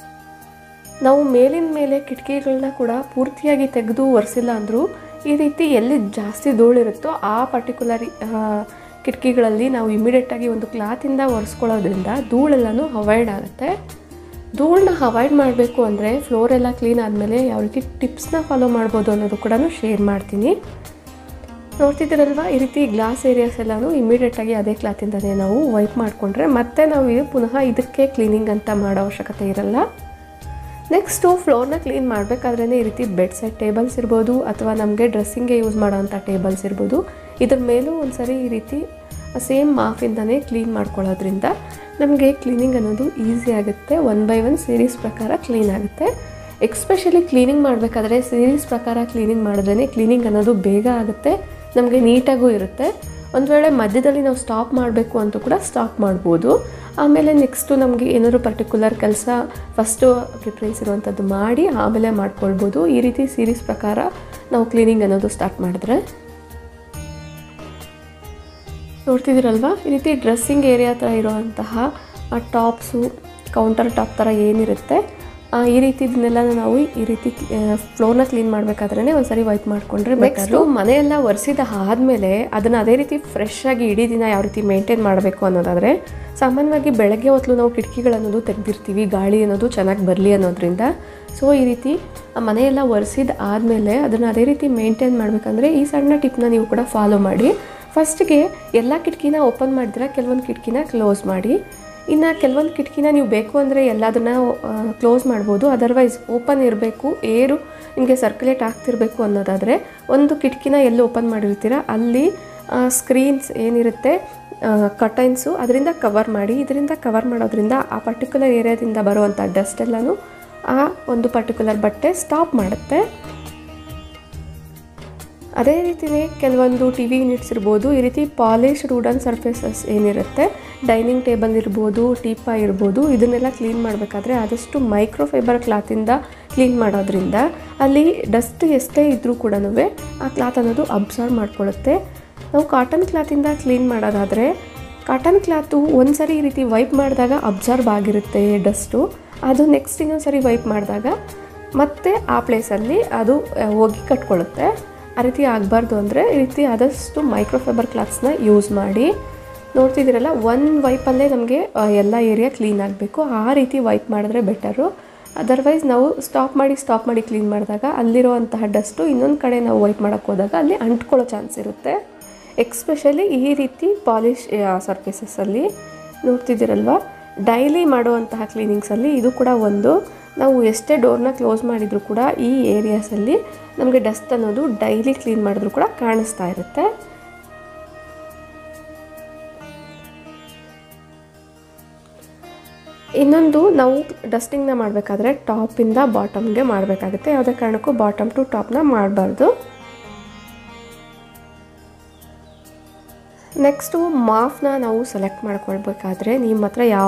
ನಾವು ಮೇಲಿನ ಮೇಲೆ ಕಿಟಕಿಗಳನ್ನ ಕೂಡ ಪೂರ್ತಿಯಾಗಿ ತೆಗೆದು ಒರೆಸಿಲ್ಲ ಅಂದರೂ ಈ ರೀತಿ ಎಲ್ಲಿ ಜಾಸ್ತಿ ಧೂಳಿರುತ್ತೋ ಆ ಪರ್ಟಿಕ್ಯುಲರ್ ಕಿಟಕಿಗಳಲ್ಲಿ ನಾವು ಇಮಿಡಿಯೇಟಾಗಿ ಒಂದು ಕ್ಲಾತಿಂದ ಒರೆಸ್ಕೊಳ್ಳೋದ್ರಿಂದ ಧೂಳೆಲ್ಲನೂ ಅವಾಯ್ಡ್ ಆಗುತ್ತೆ ಧೂಳನ್ನ ಅವಾಯ್ಡ್ ಮಾಡಬೇಕು ಅಂದರೆ ಫ್ಲೋರ್ ಎಲ್ಲ ಕ್ಲೀನ್ ಆದಮೇಲೆ ಯಾವ ರೀತಿ ಟಿಪ್ಸ್ನ ಫಾಲೋ ಮಾಡ್ಬೋದು ಅನ್ನೋದು ಕೂಡ ಶೇರ್ ಮಾಡ್ತೀನಿ ನೋಡ್ತಿದ್ದೀರಲ್ವಾ ಈ ರೀತಿ ಗ್ಲಾಸ್ ಏರಿಯಾಸ್ ಎಲ್ಲನೂ ಇಮಿಡಿಯೇಟಾಗಿ ಅದೇ ಕ್ಲಾತಿಂದನೇ ನಾವು ವೈಪ್ ಮಾಡಿಕೊಂಡ್ರೆ ಮತ್ತೆ ನಾವು ಇದು ಪುನಃ ಇದಕ್ಕೆ ಕ್ಲೀನಿಂಗ್ ಅಂತ ಮಾಡೋ ಅವಶ್ಯಕತೆ ಇರಲ್ಲ ನೆಕ್ಸ್ಟು ಫ್ಲೋರ್ನ ಕ್ಲೀನ್ ಮಾಡಬೇಕಾದ್ರೇ ಈ ರೀತಿ ಬೆಡ್ ಸೈಡ್ ಟೇಬಲ್ಸ್ ಇರ್ಬೋದು ಅಥವಾ ನಮಗೆ ಡ್ರೆಸ್ಸಿಂಗ್ಗೆ ಯೂಸ್ ಮಾಡೋವಂಥ ಟೇಬಲ್ಸ್ ಇರ್ಬೋದು ಇದ್ರ ಮೇಲೂ ಒಂದು ಸರಿ ಈ ರೀತಿ ಸೇಮ್ ಮಾಫಿಂದನೇ ಕ್ಲೀನ್ ಮಾಡ್ಕೊಳ್ಳೋದ್ರಿಂದ ನಮಗೆ ಕ್ಲೀನಿಂಗ್ ಅನ್ನೋದು ಈಸಿ ಆಗುತ್ತೆ ಒನ್ ಬೈ ಒನ್ ಸೀರೀಸ್ ಪ್ರಕಾರ ಕ್ಲೀನ್ ಆಗುತ್ತೆ ಎಕ್ಸ್ಪೆಷಲಿ ಕ್ಲೀನಿಂಗ್ ಮಾಡಬೇಕಾದ್ರೆ ಸೀರೀಸ್ ಪ್ರಕಾರ ಕ್ಲೀನಿಂಗ್ ಮಾಡಿದ್ರೇ ಕ್ಲೀನಿಂಗ್ ಅನ್ನೋದು ಬೇಗ ಆಗುತ್ತೆ ನಮಗೆ ನೀಟಾಗೂ ಇರುತ್ತೆ ಒಂದು ವೇಳೆ ಮಧ್ಯದಲ್ಲಿ ನಾವು ಸ್ಟಾಪ್ ಮಾಡಬೇಕು ಅಂತೂ ಕೂಡ ಸ್ಟಾಪ್ ಮಾಡ್ಬೋದು ಆಮೇಲೆ ನೆಕ್ಸ್ಟು ನಮಗೆ ಏನಾದರೂ ಪರ್ಟಿಕ್ಯುಲರ್ ಕೆಲಸ ಫಸ್ಟು ಪ್ರಿಫರೆನ್ಸ್ ಇರುವಂಥದ್ದು ಮಾಡಿ ಆಮೇಲೆ ಮಾಡ್ಕೊಳ್ಬೋದು ಈ ರೀತಿ ಸೀರೀಸ್ ಪ್ರಕಾರ ನಾವು ಕ್ಲೀನಿಂಗ್ ಅನ್ನೋದು ಸ್ಟಾರ್ಟ್ ಮಾಡಿದ್ರೆ ನೋಡ್ತಿದ್ದೀರಲ್ವಾ ಈ ರೀತಿ ಡ್ರೆಸ್ಸಿಂಗ್ ಏರಿಯಾ ಥರ ಇರುವಂತಹ ಟಾಪ್ಸು ಕೌಂಟರ್ ಟಾಪ್ ಥರ ಏನಿರುತ್ತೆ ಆ, ಈ ರೀತಿ ಇದನ್ನೆಲ್ಲ ನಾವು ಈ ರೀತಿ ಫ್ಲೋರ್ನ ಕ್ಲೀನ್ ಮಾಡಬೇಕಾದ್ರೆ ಒಂದ್ಸರಿ ವೈಪ್ ಮಾಡಿಕೊಂಡ್ರೆ ನೆಕ್ಸ್ಟು ಮನೆಯೆಲ್ಲ ಒರೆಸಿದ ಆದಮೇಲೆ ಅದನ್ನು ಅದೇ ರೀತಿ ಫ್ರೆಶ್ ಆಗಿ ಇಡೀ ದಿನ ಯಾವ ರೀತಿ ಮೇಂಟೈನ್ ಮಾಡಬೇಕು ಅನ್ನೋದಾದರೆ ಸಾಮಾನ್ಯವಾಗಿ ಬೆಳಗ್ಗೆ ಹೊತ್ತು ನಾವು ಕಿಟಕಿಗಳನ್ನೋದು ತೆಗೆದಿರ್ತೀವಿ ಗಾಳಿ ಅನ್ನೋದು ಚೆನ್ನಾಗಿ ಬರಲಿ ಅನ್ನೋದ್ರಿಂದ ಸೊ ಈ ರೀತಿ ಆ ಮನೆಯೆಲ್ಲ ಒರೆಸಿದ ಆದಮೇಲೆ ಅದನ್ನು ಅದೇ ರೀತಿ ಮೇಂಟೈನ್ ಮಾಡಬೇಕಂದ್ರೆ ಈ ಸಣ್ಣ ಟಿಪ್ನ ನೀವು ಕೂಡ ಫಾಲೋ ಮಾಡಿ ಫಸ್ಟ್ಗೆ ಎಲ್ಲ ಕಿಟಕಿನ ಓಪನ್ ಮಾಡಿದ್ರೆ ಕೆಲವೊಂದು ಕಿಟಕಿನ ಕ್ಲೋಸ್ ಮಾಡಿ ಇನ್ನು ಕೆಲವೊಂದು ಕಿಟಕಿನ ನೀವು ಬೇಕು ಅಂದರೆ ಎಲ್ಲದನ್ನ ಕ್ಲೋಸ್ ಮಾಡ್ಬೋದು ಅದರ್ವೈಸ್ ಓಪನ್ ಇರಬೇಕು ಏರು ನಿಮಗೆ ಸರ್ಕ್ಯುಲೇಟ್ ಆಗ್ತಿರಬೇಕು ಅನ್ನೋದಾದರೆ ಒಂದು ಕಿಟಕಿನ ಎಲ್ಲಿ ಓಪನ್ ಮಾಡಿರ್ತೀರ ಅಲ್ಲಿ ಸ್ಕ್ರೀನ್ಸ್ ಏನಿರುತ್ತೆ ಕಟೈನ್ಸು ಅದರಿಂದ ಕವರ್ ಮಾಡಿ ಇದರಿಂದ ಕವರ್ ಮಾಡೋದ್ರಿಂದ ಆ ಪರ್ಟಿಕ್ಯುಲರ್ ಏರಿಯಾದಿಂದ ಬರುವಂಥ ಡಸ್ಟ್ ಎಲ್ಲನೂ ಆ ಒಂದು ಪರ್ಟಿಕ್ಯುಲರ್ ಬಟ್ಟೆ ಸ್ಟಾಪ್ ಮಾಡುತ್ತೆ ಅದೇ ರೀತಿಯೇ ಕೆಲವೊಂದು ಟಿ ವಿ ಯೂನಿಟ್ಸ್ ಇರ್ಬೋದು ಈ ರೀತಿ ಪಾಲಿಶ್ ವುಡನ್ ಸರ್ಫೇಸಸ್ ಏನಿರುತ್ತೆ ಡೈನಿಂಗ್ ಟೇಬಲ್ ಇರ್ಬೋದು ಟೀಪ ಇರ್ಬೋದು ಇದನ್ನೆಲ್ಲ ಕ್ಲೀನ್ ಮಾಡಬೇಕಾದ್ರೆ ಆದಷ್ಟು ಮೈಕ್ರೋಫೈಬರ್ ಕ್ಲಾತಿಂದ ಕ್ಲೀನ್ ಮಾಡೋದ್ರಿಂದ ಅಲ್ಲಿ ಡಸ್ಟ್ ಎಷ್ಟೇ ಇದ್ದರೂ ಕೂಡ ಆ ಕ್ಲಾತ್ ಅನ್ನೋದು ಅಬ್ಸರ್ವ್ ಮಾಡ್ಕೊಳ್ಳುತ್ತೆ ನಾವು ಕಾಟನ್ ಕ್ಲಾತಿಂದ ಕ್ಲೀನ್ ಮಾಡೋದಾದರೆ ಕಾಟನ್ ಕ್ಲಾತು ಒಂದು ಸರಿ ಈ ರೀತಿ ವೈಪ್ ಮಾಡಿದಾಗ ಅಬ್ಸರ್ವ್ ಆಗಿರುತ್ತೆ ಡಸ್ಟು ಅದು ನೆಕ್ಸ್ಟ್ ಇನ್ನೊಂದು ಸರಿ ವೈಪ್ ಮಾಡಿದಾಗ ಮತ್ತೆ ಆ ಪ್ಲೇಸಲ್ಲಿ ಅದು ಆ, ಹೋಗಿ ಕಟ್ಕೊಳ್ಳುತ್ತೆ ಆ ರೀತಿ ಆಗಬಾರ್ದು ಅಂದರೆ ಈ ರೀತಿ ಆದಷ್ಟು ಮೈಕ್ರೋಫೈಬರ್ ಕ್ಲಾತ್ಸ್ನ ಯೂಸ್ ಮಾಡಿ ನೋಡ್ತಿದ್ದೀರಲ್ಲ ಒನ್ ವೈಪಲ್ಲೇ ನಮಗೆ ಎಲ್ಲ ಏರಿಯಾ ಕ್ಲೀನ್ ಆಗಬೇಕು ಆ ರೀತಿ ವೈಪ್ ಮಾಡಿದ್ರೆ ಬೆಟರು ಅದರ್ವೈಸ್ ನಾವು ಸ್ಟಾಪ್ ಮಾಡಿ ಸ್ಟಾಪ್ ಮಾಡಿ ಕ್ಲೀನ್ ಮಾಡಿದಾಗ ಅಲ್ಲಿರುವಂತಹ ಡಸ್ಟು ಇನ್ನೊಂದು ಕಡೆ ನಾವು ವೈಪ್ ಮಾಡೋಕ್ಕೆ ಹೋದಾಗ ಅಲ್ಲಿ ಅಂಟ್ಕೊಳ್ಳೋ ಚಾನ್ಸ್ ಇರುತ್ತೆ ಎಕ್ಸ್ಪೆಷಲಿ ಈ ರೀತಿ ಪಾಲಿಶ್ ಸರ್ಫೇಸಸ್ಸಲ್ಲಿ ನೋಡ್ತಿದ್ದೀರಲ್ವ ಡೈಲಿ ಮಾಡುವಂತಹ ಕ್ಲೀನಿಂಗ್ಸಲ್ಲಿ ಇದು ಕೂಡ ಒಂದು ನಾವು ಎಷ್ಟೇ ಡೋರ್ನ ಕ್ಲೋಸ್ ಮಾಡಿದರೂ ಕೂಡ ಈ ಏರಿಯಾಸಲ್ಲಿ ನಮಗೆ ಡಸ್ಟ್ ಅನ್ನೋದು ಡೈಲಿ ಕ್ಲೀನ್ ಮಾಡಿದ್ರು ಕೂಡ ಕಾಣಿಸ್ತಾ ಇರುತ್ತೆ ಇನ್ನೊಂದು ನಾವು ಡಸ್ಟಿಂಗ್ನ ಮಾಡಬೇಕಾದ್ರೆ ಟಾಪಿಂದ ಬಾಟಮ್ಗೆ ಮಾಡಬೇಕಾಗುತ್ತೆ ಯಾವುದೇ ಕಾರಣಕ್ಕೂ ಬಾಟಮ್ ಟು ಟಾಪ್ನ ಮಾಡಬಾರ್ದು ನೆಕ್ಸ್ಟು ಮಾಫ್ನ ನಾವು ಸೆಲೆಕ್ಟ್ ಮಾಡ್ಕೊಳ್ಬೇಕಾದ್ರೆ ನಿಮ್ಮ ಹತ್ರ ಯಾವ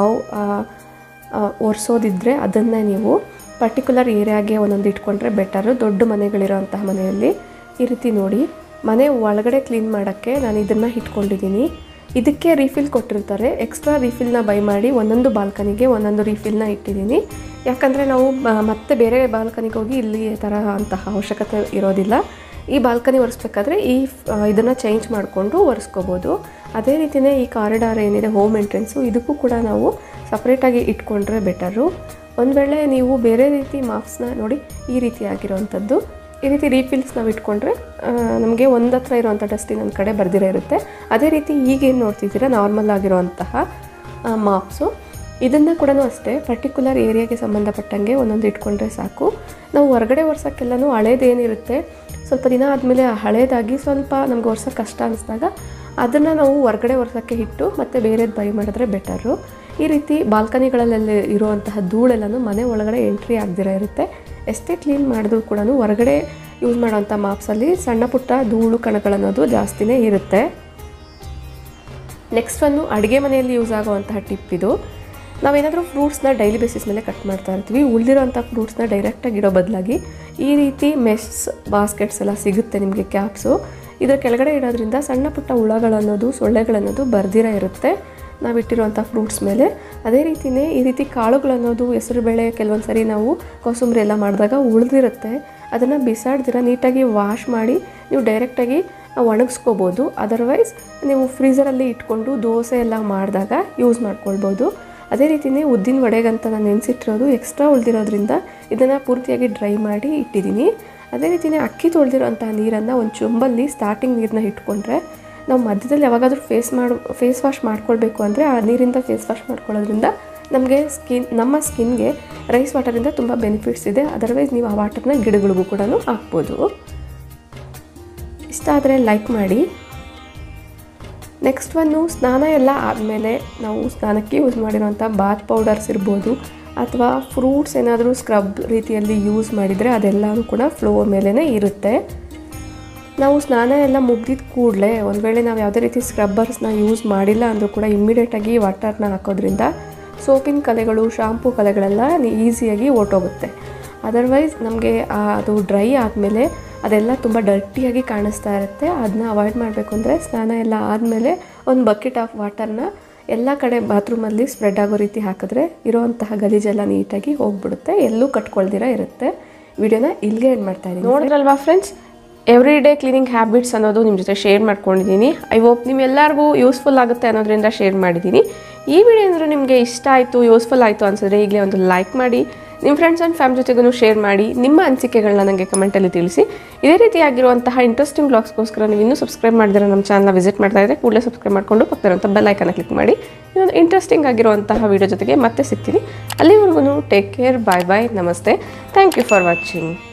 ಒರೆಸೋದಿದ್ರೆ ಅದನ್ನೇ ನೀವು ಪರ್ಟಿಕ್ಯುಲರ್ ಏರಿಯಾಗೆ ಒಂದೊಂದು ಇಟ್ಕೊಂಡ್ರೆ ಬೆಟರು ದೊಡ್ಡ ಮನೆಗಳಿರೋಂತಹ ಮನೆಯಲ್ಲಿ ಈ ರೀತಿ ನೋಡಿ ಮನೆ ಒಳಗಡೆ ಕ್ಲೀನ್ ಮಾಡೋಕ್ಕೆ ನಾನು ಇದನ್ನು ಇಟ್ಕೊಂಡಿದ್ದೀನಿ ಇದಕ್ಕೆ ರೀಫಿಲ್ ಕೊಟ್ಟಿರ್ತಾರೆ ಎಕ್ಸ್ಟ್ರಾ ರೀಫಿಲ್ನ ಬೈ ಮಾಡಿ ಒಂದೊಂದು ಬಾಲ್ಕನಿಗೆ ಒಂದೊಂದು ರೀಫಿಲ್ನ ಇಟ್ಟಿದ್ದೀನಿ ಯಾಕಂದರೆ ನಾವು ಮ- ಮತ್ತೆ ಬೇರೆ ಬಾಲ್ಕನಿಗೆ ಹೋಗಿ ಇಲ್ಲಿ ಥರ ಅಂತಹ ಅವಶ್ಯಕತೆ ಇರೋದಿಲ್ಲ ಈ ಬಾಲ್ಕನಿ ಒರೆಸ್ಬೇಕಾದ್ರೆ ಈ ಇದನ್ನು ಚೇಂಜ್ ಮಾಡಿಕೊಂಡು ಒರೆಸ್ಕೋಬೋದು ಅದೇ ರೀತಿಯೇ ಈ ಕಾರಿಡಾರ್ ಏನಿದೆ ಹೋಮ್ ಎಂಟ್ರೆನ್ಸು ಇದಕ್ಕೂ ಕೂಡ ನಾವು ಸಪ್ರೇಟಾಗಿ ಇಟ್ಕೊಂಡ್ರೆ ಬೆಟರು ಒಂದು ವೇಳೆ ನೀವು ಬೇರೆ ರೀತಿ ಮಾರ್ಕ್ಸ್ನ ನೋಡಿ ಈ ರೀತಿ ಆಗಿರೋವಂಥದ್ದು ಈ ರೀತಿ ರೀಫಿಲ್ಸ್ ನಾವು ಇಟ್ಕೊಂಡ್ರೆ ನಮಗೆ ಒಂದು ಹತ್ರ ಇರುವಂಥ ಡಸ್ಟ್ ಇನ್ನೊಂದು ಕಡೆ ಬರ್ದಿರೋ ಇರುತ್ತೆ ಅದೇ ರೀತಿ ಈಗೇನು ನೋಡ್ತಿದ್ದೀರಾ ನಾರ್ಮಲ್ ಆಗಿರುವಂತಹ ಮಾಪ್ಸು ಇದನ್ನು ಕೂಡ ಅಷ್ಟೇ ಪರ್ಟಿಕ್ಯುಲರ್ ಏರಿಯಾಗೆ ಸಂಬಂಧಪಟ್ಟಂಗೆ ಒಂದೊಂದು ಇಟ್ಕೊಂಡ್ರೆ ಸಾಕು ನಾವು ಹೊರಗಡೆ ಒರ್ಸೋಕ್ಕೆಲ್ಲನೂ ಹಳೇದೇನಿರುತ್ತೆ ಸ್ವಲ್ಪ ದಿನ ಆದಮೇಲೆ ಹಳೇದಾಗಿ ಸ್ವಲ್ಪ ನಮ್ಗೆ ಒರ್ಸೋಕ್ಕೆ ಕಷ್ಟ ಅನಿಸಿದಾಗ ಅದನ್ನು ನಾವು ಹೊರಗಡೆ ಒರ್ಸೋಕ್ಕೆ ಇಟ್ಟು ಮತ್ತು ಬೇರೆದು ಬೈ ಮಾಡಿದ್ರೆ ಬೆಟರು ಈ ರೀತಿ ಬಾಲ್ಕನಿಗಳಲ್ಲೆಲ್ಲ ಇರುವಂತಹ ಧೂಳೆಲ್ಲನೂ ಮನೆ ಒಳಗಡೆ ಎಂಟ್ರಿ ಆಗದಿರ ಇರುತ್ತೆ ಎಷ್ಟೇ ಕ್ಲೀನ್ ಮಾಡಿದ್ರು ಕೂಡ ಹೊರಗಡೆ ಯೂಸ್ ಮಾಡೋವಂಥ ಮಾಪ್ಸಲ್ಲಿ ಸಣ್ಣ ಪುಟ್ಟ ಧೂಳು ಕಣಗಳನ್ನೋದು ಜಾಸ್ತಿನೇ ಇರುತ್ತೆ ನೆಕ್ಸ್ಟ್ ಒಂದು ಅಡುಗೆ ಮನೆಯಲ್ಲಿ ಯೂಸ್ ಆಗುವಂತಹ ಟಿಪ್ ಇದು ನಾವೇನಾದರೂ ಫ್ರೂಟ್ಸ್ನ ಡೈಲಿ ಬೇಸಿಸ್ ಮೇಲೆ ಕಟ್ ಮಾಡ್ತಾ ಇರ್ತೀವಿ ಉಳಿದಿರೋಂಥ ಫ್ರೂಟ್ಸ್ನ ಡೈರೆಕ್ಟಾಗಿ ಇಡೋ ಬದಲಾಗಿ ಈ ರೀತಿ ಮೆಸ್ ಬಾಸ್ಕೆಟ್ಸ್ ಎಲ್ಲ ಸಿಗುತ್ತೆ ನಿಮಗೆ ಕ್ಯಾಪ್ಸು ಇದರ ಕೆಳಗಡೆ ಇಡೋದ್ರಿಂದ ಸಣ್ಣ ಪುಟ್ಟ ಹುಳಗಳನ್ನೋದು ಸೊಳ್ಳೆಗಳನ್ನೋದು ಬರ್ದಿರ ಇರುತ್ತೆ ನಾವು ಇಟ್ಟಿರುವಂಥ ಫ್ರೂಟ್ಸ್ ಮೇಲೆ ಅದೇ ರೀತಿಯೇ ಈ ರೀತಿ ಕಾಳುಗಳನ್ನೋದು ಹೆಸರುಬೇಳೆ ಕೆಲವೊಂದು ಸರಿ ನಾವು ಕೋಸಂಬರಿ ಎಲ್ಲ ಮಾಡಿದಾಗ ಉಳಿದಿರುತ್ತೆ ಅದನ್ನು ಬಿಸಾಡ್ದಿರ ನೀಟಾಗಿ ವಾಶ್ ಮಾಡಿ ನೀವು ಡೈರೆಕ್ಟಾಗಿ ಒಣಗಿಸ್ಕೋಬೋದು ಅದರ್ವೈಸ್ ನೀವು ಫ್ರೀಝರಲ್ಲಿ ಇಟ್ಕೊಂಡು ದೋಸೆ ಎಲ್ಲ ಮಾಡಿದಾಗ ಯೂಸ್ ಮಾಡ್ಕೊಳ್ಬೋದು ಅದೇ ರೀತಿಯೇ ಉದ್ದಿನ ವಡೆಗಂತ ನಾನು ನೆನೆಸಿಟ್ಟಿರೋದು ಎಕ್ಸ್ಟ್ರಾ ಉಳಿದಿರೋದ್ರಿಂದ ಇದನ್ನು ಪೂರ್ತಿಯಾಗಿ ಡ್ರೈ ಮಾಡಿ ಇಟ್ಟಿದ್ದೀನಿ ಅದೇ ರೀತಿಯೇ ಅಕ್ಕಿ ತೊಳೆದಿರೋಂಥ ನೀರನ್ನು ಒಂದು ಚೊಂಬಲ್ಲಿ ಸ್ಟಾರ್ಟಿಂಗ್ ನೀರನ್ನ ಇಟ್ಕೊಂಡ್ರೆ ನಾವು ಮಧ್ಯದಲ್ಲಿ ಯಾವಾಗಾದರೂ ಫೇಸ್ ಮಾಡು ಫೇಸ್ ವಾಶ್ ಮಾಡ್ಕೊಳ್ಬೇಕು ಅಂದರೆ ಆ ನೀರಿಂದ ಫೇಸ್ ವಾಶ್ ಮಾಡ್ಕೊಳ್ಳೋದ್ರಿಂದ ನಮಗೆ ಸ್ಕಿನ್ ನಮ್ಮ ಸ್ಕಿನ್ಗೆ ರೈಸ್ ವಾಟರಿಂದ ತುಂಬ ಬೆನಿಫಿಟ್ಸ್ ಇದೆ ಅದರ್ವೈಸ್ ನೀವು ಆ ವಾಟರ್ನ ಗಿಡಗಳಿಗೂ ಕೂಡ ಹಾಕ್ಬೋದು ಇಷ್ಟ ಆದರೆ ಲೈಕ್ ಮಾಡಿ ನೆಕ್ಸ್ಟ್ ಒಂದು ಸ್ನಾನ ಎಲ್ಲ ಆದಮೇಲೆ ನಾವು ಸ್ನಾನಕ್ಕೆ ಯೂಸ್ ಮಾಡಿರೋಂಥ ಬಾತ್ ಪೌಡರ್ಸ್ ಇರ್ಬೋದು ಅಥವಾ ಫ್ರೂಟ್ಸ್ ಏನಾದರೂ ಸ್ಕ್ರಬ್ ರೀತಿಯಲ್ಲಿ ಯೂಸ್ ಮಾಡಿದರೆ ಅದೆಲ್ಲವೂ ಕೂಡ ಫ್ಲೋ ಮೇಲೇ ಇರುತ್ತೆ ನಾವು ಸ್ನಾನ ಎಲ್ಲ ಮುಗ್ದಿದ ಕೂಡಲೇ ಒಂದು ವೇಳೆ ನಾವು ಯಾವುದೇ ರೀತಿ ಸ್ಕ್ರಬ್ಬರ್ಸ್ನ ಯೂಸ್ ಮಾಡಿಲ್ಲ ಅಂದರೂ ಕೂಡ ಇಮ್ಮಿಡಿಯೇಟಾಗಿ ವಾಟರ್ನ ಹಾಕೋದ್ರಿಂದ ಸೋಪಿನ ಕಲೆಗಳು ಶಾಂಪೂ ಕಲೆಗಳೆಲ್ಲ ಈಸಿಯಾಗಿ ಓಟೋಗುತ್ತೆ ಅದರ್ವೈಸ್ ನಮಗೆ ಅದು ಡ್ರೈ ಆದಮೇಲೆ ಅದೆಲ್ಲ ತುಂಬ ಡರ್ಟಿಯಾಗಿ ಕಾಣಿಸ್ತಾ ಇರುತ್ತೆ ಅದನ್ನ ಅವಾಯ್ಡ್ ಮಾಡಬೇಕು ಅಂದರೆ ಸ್ನಾನ ಎಲ್ಲ ಆದಮೇಲೆ ಒಂದು ಬಕೆಟ್ ಆಫ್ ವಾಟರ್ನ ಎಲ್ಲ ಕಡೆ ಬಾತ್ರೂಮಲ್ಲಿ ಸ್ಪ್ರೆಡ್ ಆಗೋ ರೀತಿ ಹಾಕಿದ್ರೆ ಇರೋವಂತಹ ಗಲೀಜೆಲ್ಲ ನೀಟಾಗಿ ಹೋಗ್ಬಿಡುತ್ತೆ ಎಲ್ಲೂ ಕಟ್ಕೊಳ್ದಿರ ಇರುತ್ತೆ ವಿಡಿಯೋನ ಇಲ್ಲಿಗೆ ಎಂಡ್ ಮಾಡ್ತಾ ಇದ್ದೀನಿ ನೋಡಿದ್ರಲ್ವಾ friends every day cleaning habits ಅನ್ನೋದು ನಿಮ್ಮ ಜೊತೆ ಶೇರ್ ಮಾಡ್ಕೊಂಡಿದ್ದೀನಿ ಐ ಹೋಪ್ ನಿಮ್ಮೆಲ್ಲರಿಗೂ ಯೂಸ್ಫುಲ್ ಆಗುತ್ತೆ ಅನ್ನೋದ್ರಿಂದ ಶೇರ್ ಮಾಡಿದ್ದೀನಿ ಈ ವಿಡಿಯೋ ಏನಾದರೂ ನಿಮಗೆ ಇಷ್ಟ ಆಯಿತು ಯೂಸ್ಫುಲ್ ಆಯಿತು ಅನ್ಸಿದ್ರೆ ಈಗಲೇ ಒಂದು ಲೈಕ್ ಮಾಡಿ ನಿಮ್ಮ ಫ್ರೆಂಡ್ಸ್ ಆ್ಯಂಡ್ ಫ್ಯಾಮಿಲಿ ಜೊತೆಗೂ ಶೇರ್ ಮಾಡಿ ನಿಮ್ಮ ಅನಿಸಿಕೆಗಳನ್ನ ನನಗೆ ಕಮೆಂಟಲ್ಲಿ ತಿಳಿಸಿ ಇದೇ ರೀತಿಯಾಗಿರುವಂತಹ ಇಂಟ್ರೆಸ್ಟಿಂಗ್ ಬ್ಲಾಗ್ಸ್ಗೋಸ್ಕರ ನೀವು ಇನ್ನೂ ಸಬ್ಸ್ಕ್ರೈಬ್ ಮಾಡಿದ್ರೆ ನಮ್ಮ ಚಾನಲ್ನ ವಿಸಿಟ್ ಮಾಡ್ತಾ ಇದ್ದರೆ ಕೂಡಲೇ ಸಬ್ಸ್ಕ್ರೈಬ್ ಮಾಡಿಕೊಂಡು ಪಕ್ಕದಿರುವಂಥ ಬೆಲ್ ಐಕನ್ನ ಕ್ಲಿಕ್ ಮಾಡಿ ಇನ್ನೊಂದು ಇಂಟ್ರೆಸ್ಟಿಂಗ್ ಆಗಿರುವಂತಹ ವಿಡಿಯೋ ಜೊತೆಗೆ ಮತ್ತೆ ಸಿಗ್ತೀನಿ ಅಲ್ಲಿವರೆಗೂ ಟೇಕ್ ಕೇರ್ ಬಾಯ್ ಬಾಯ್ ನಮಸ್ತೆ ಥ್ಯಾಂಕ್ ಯು ಫಾರ್ ವಾಚಿಂಗ್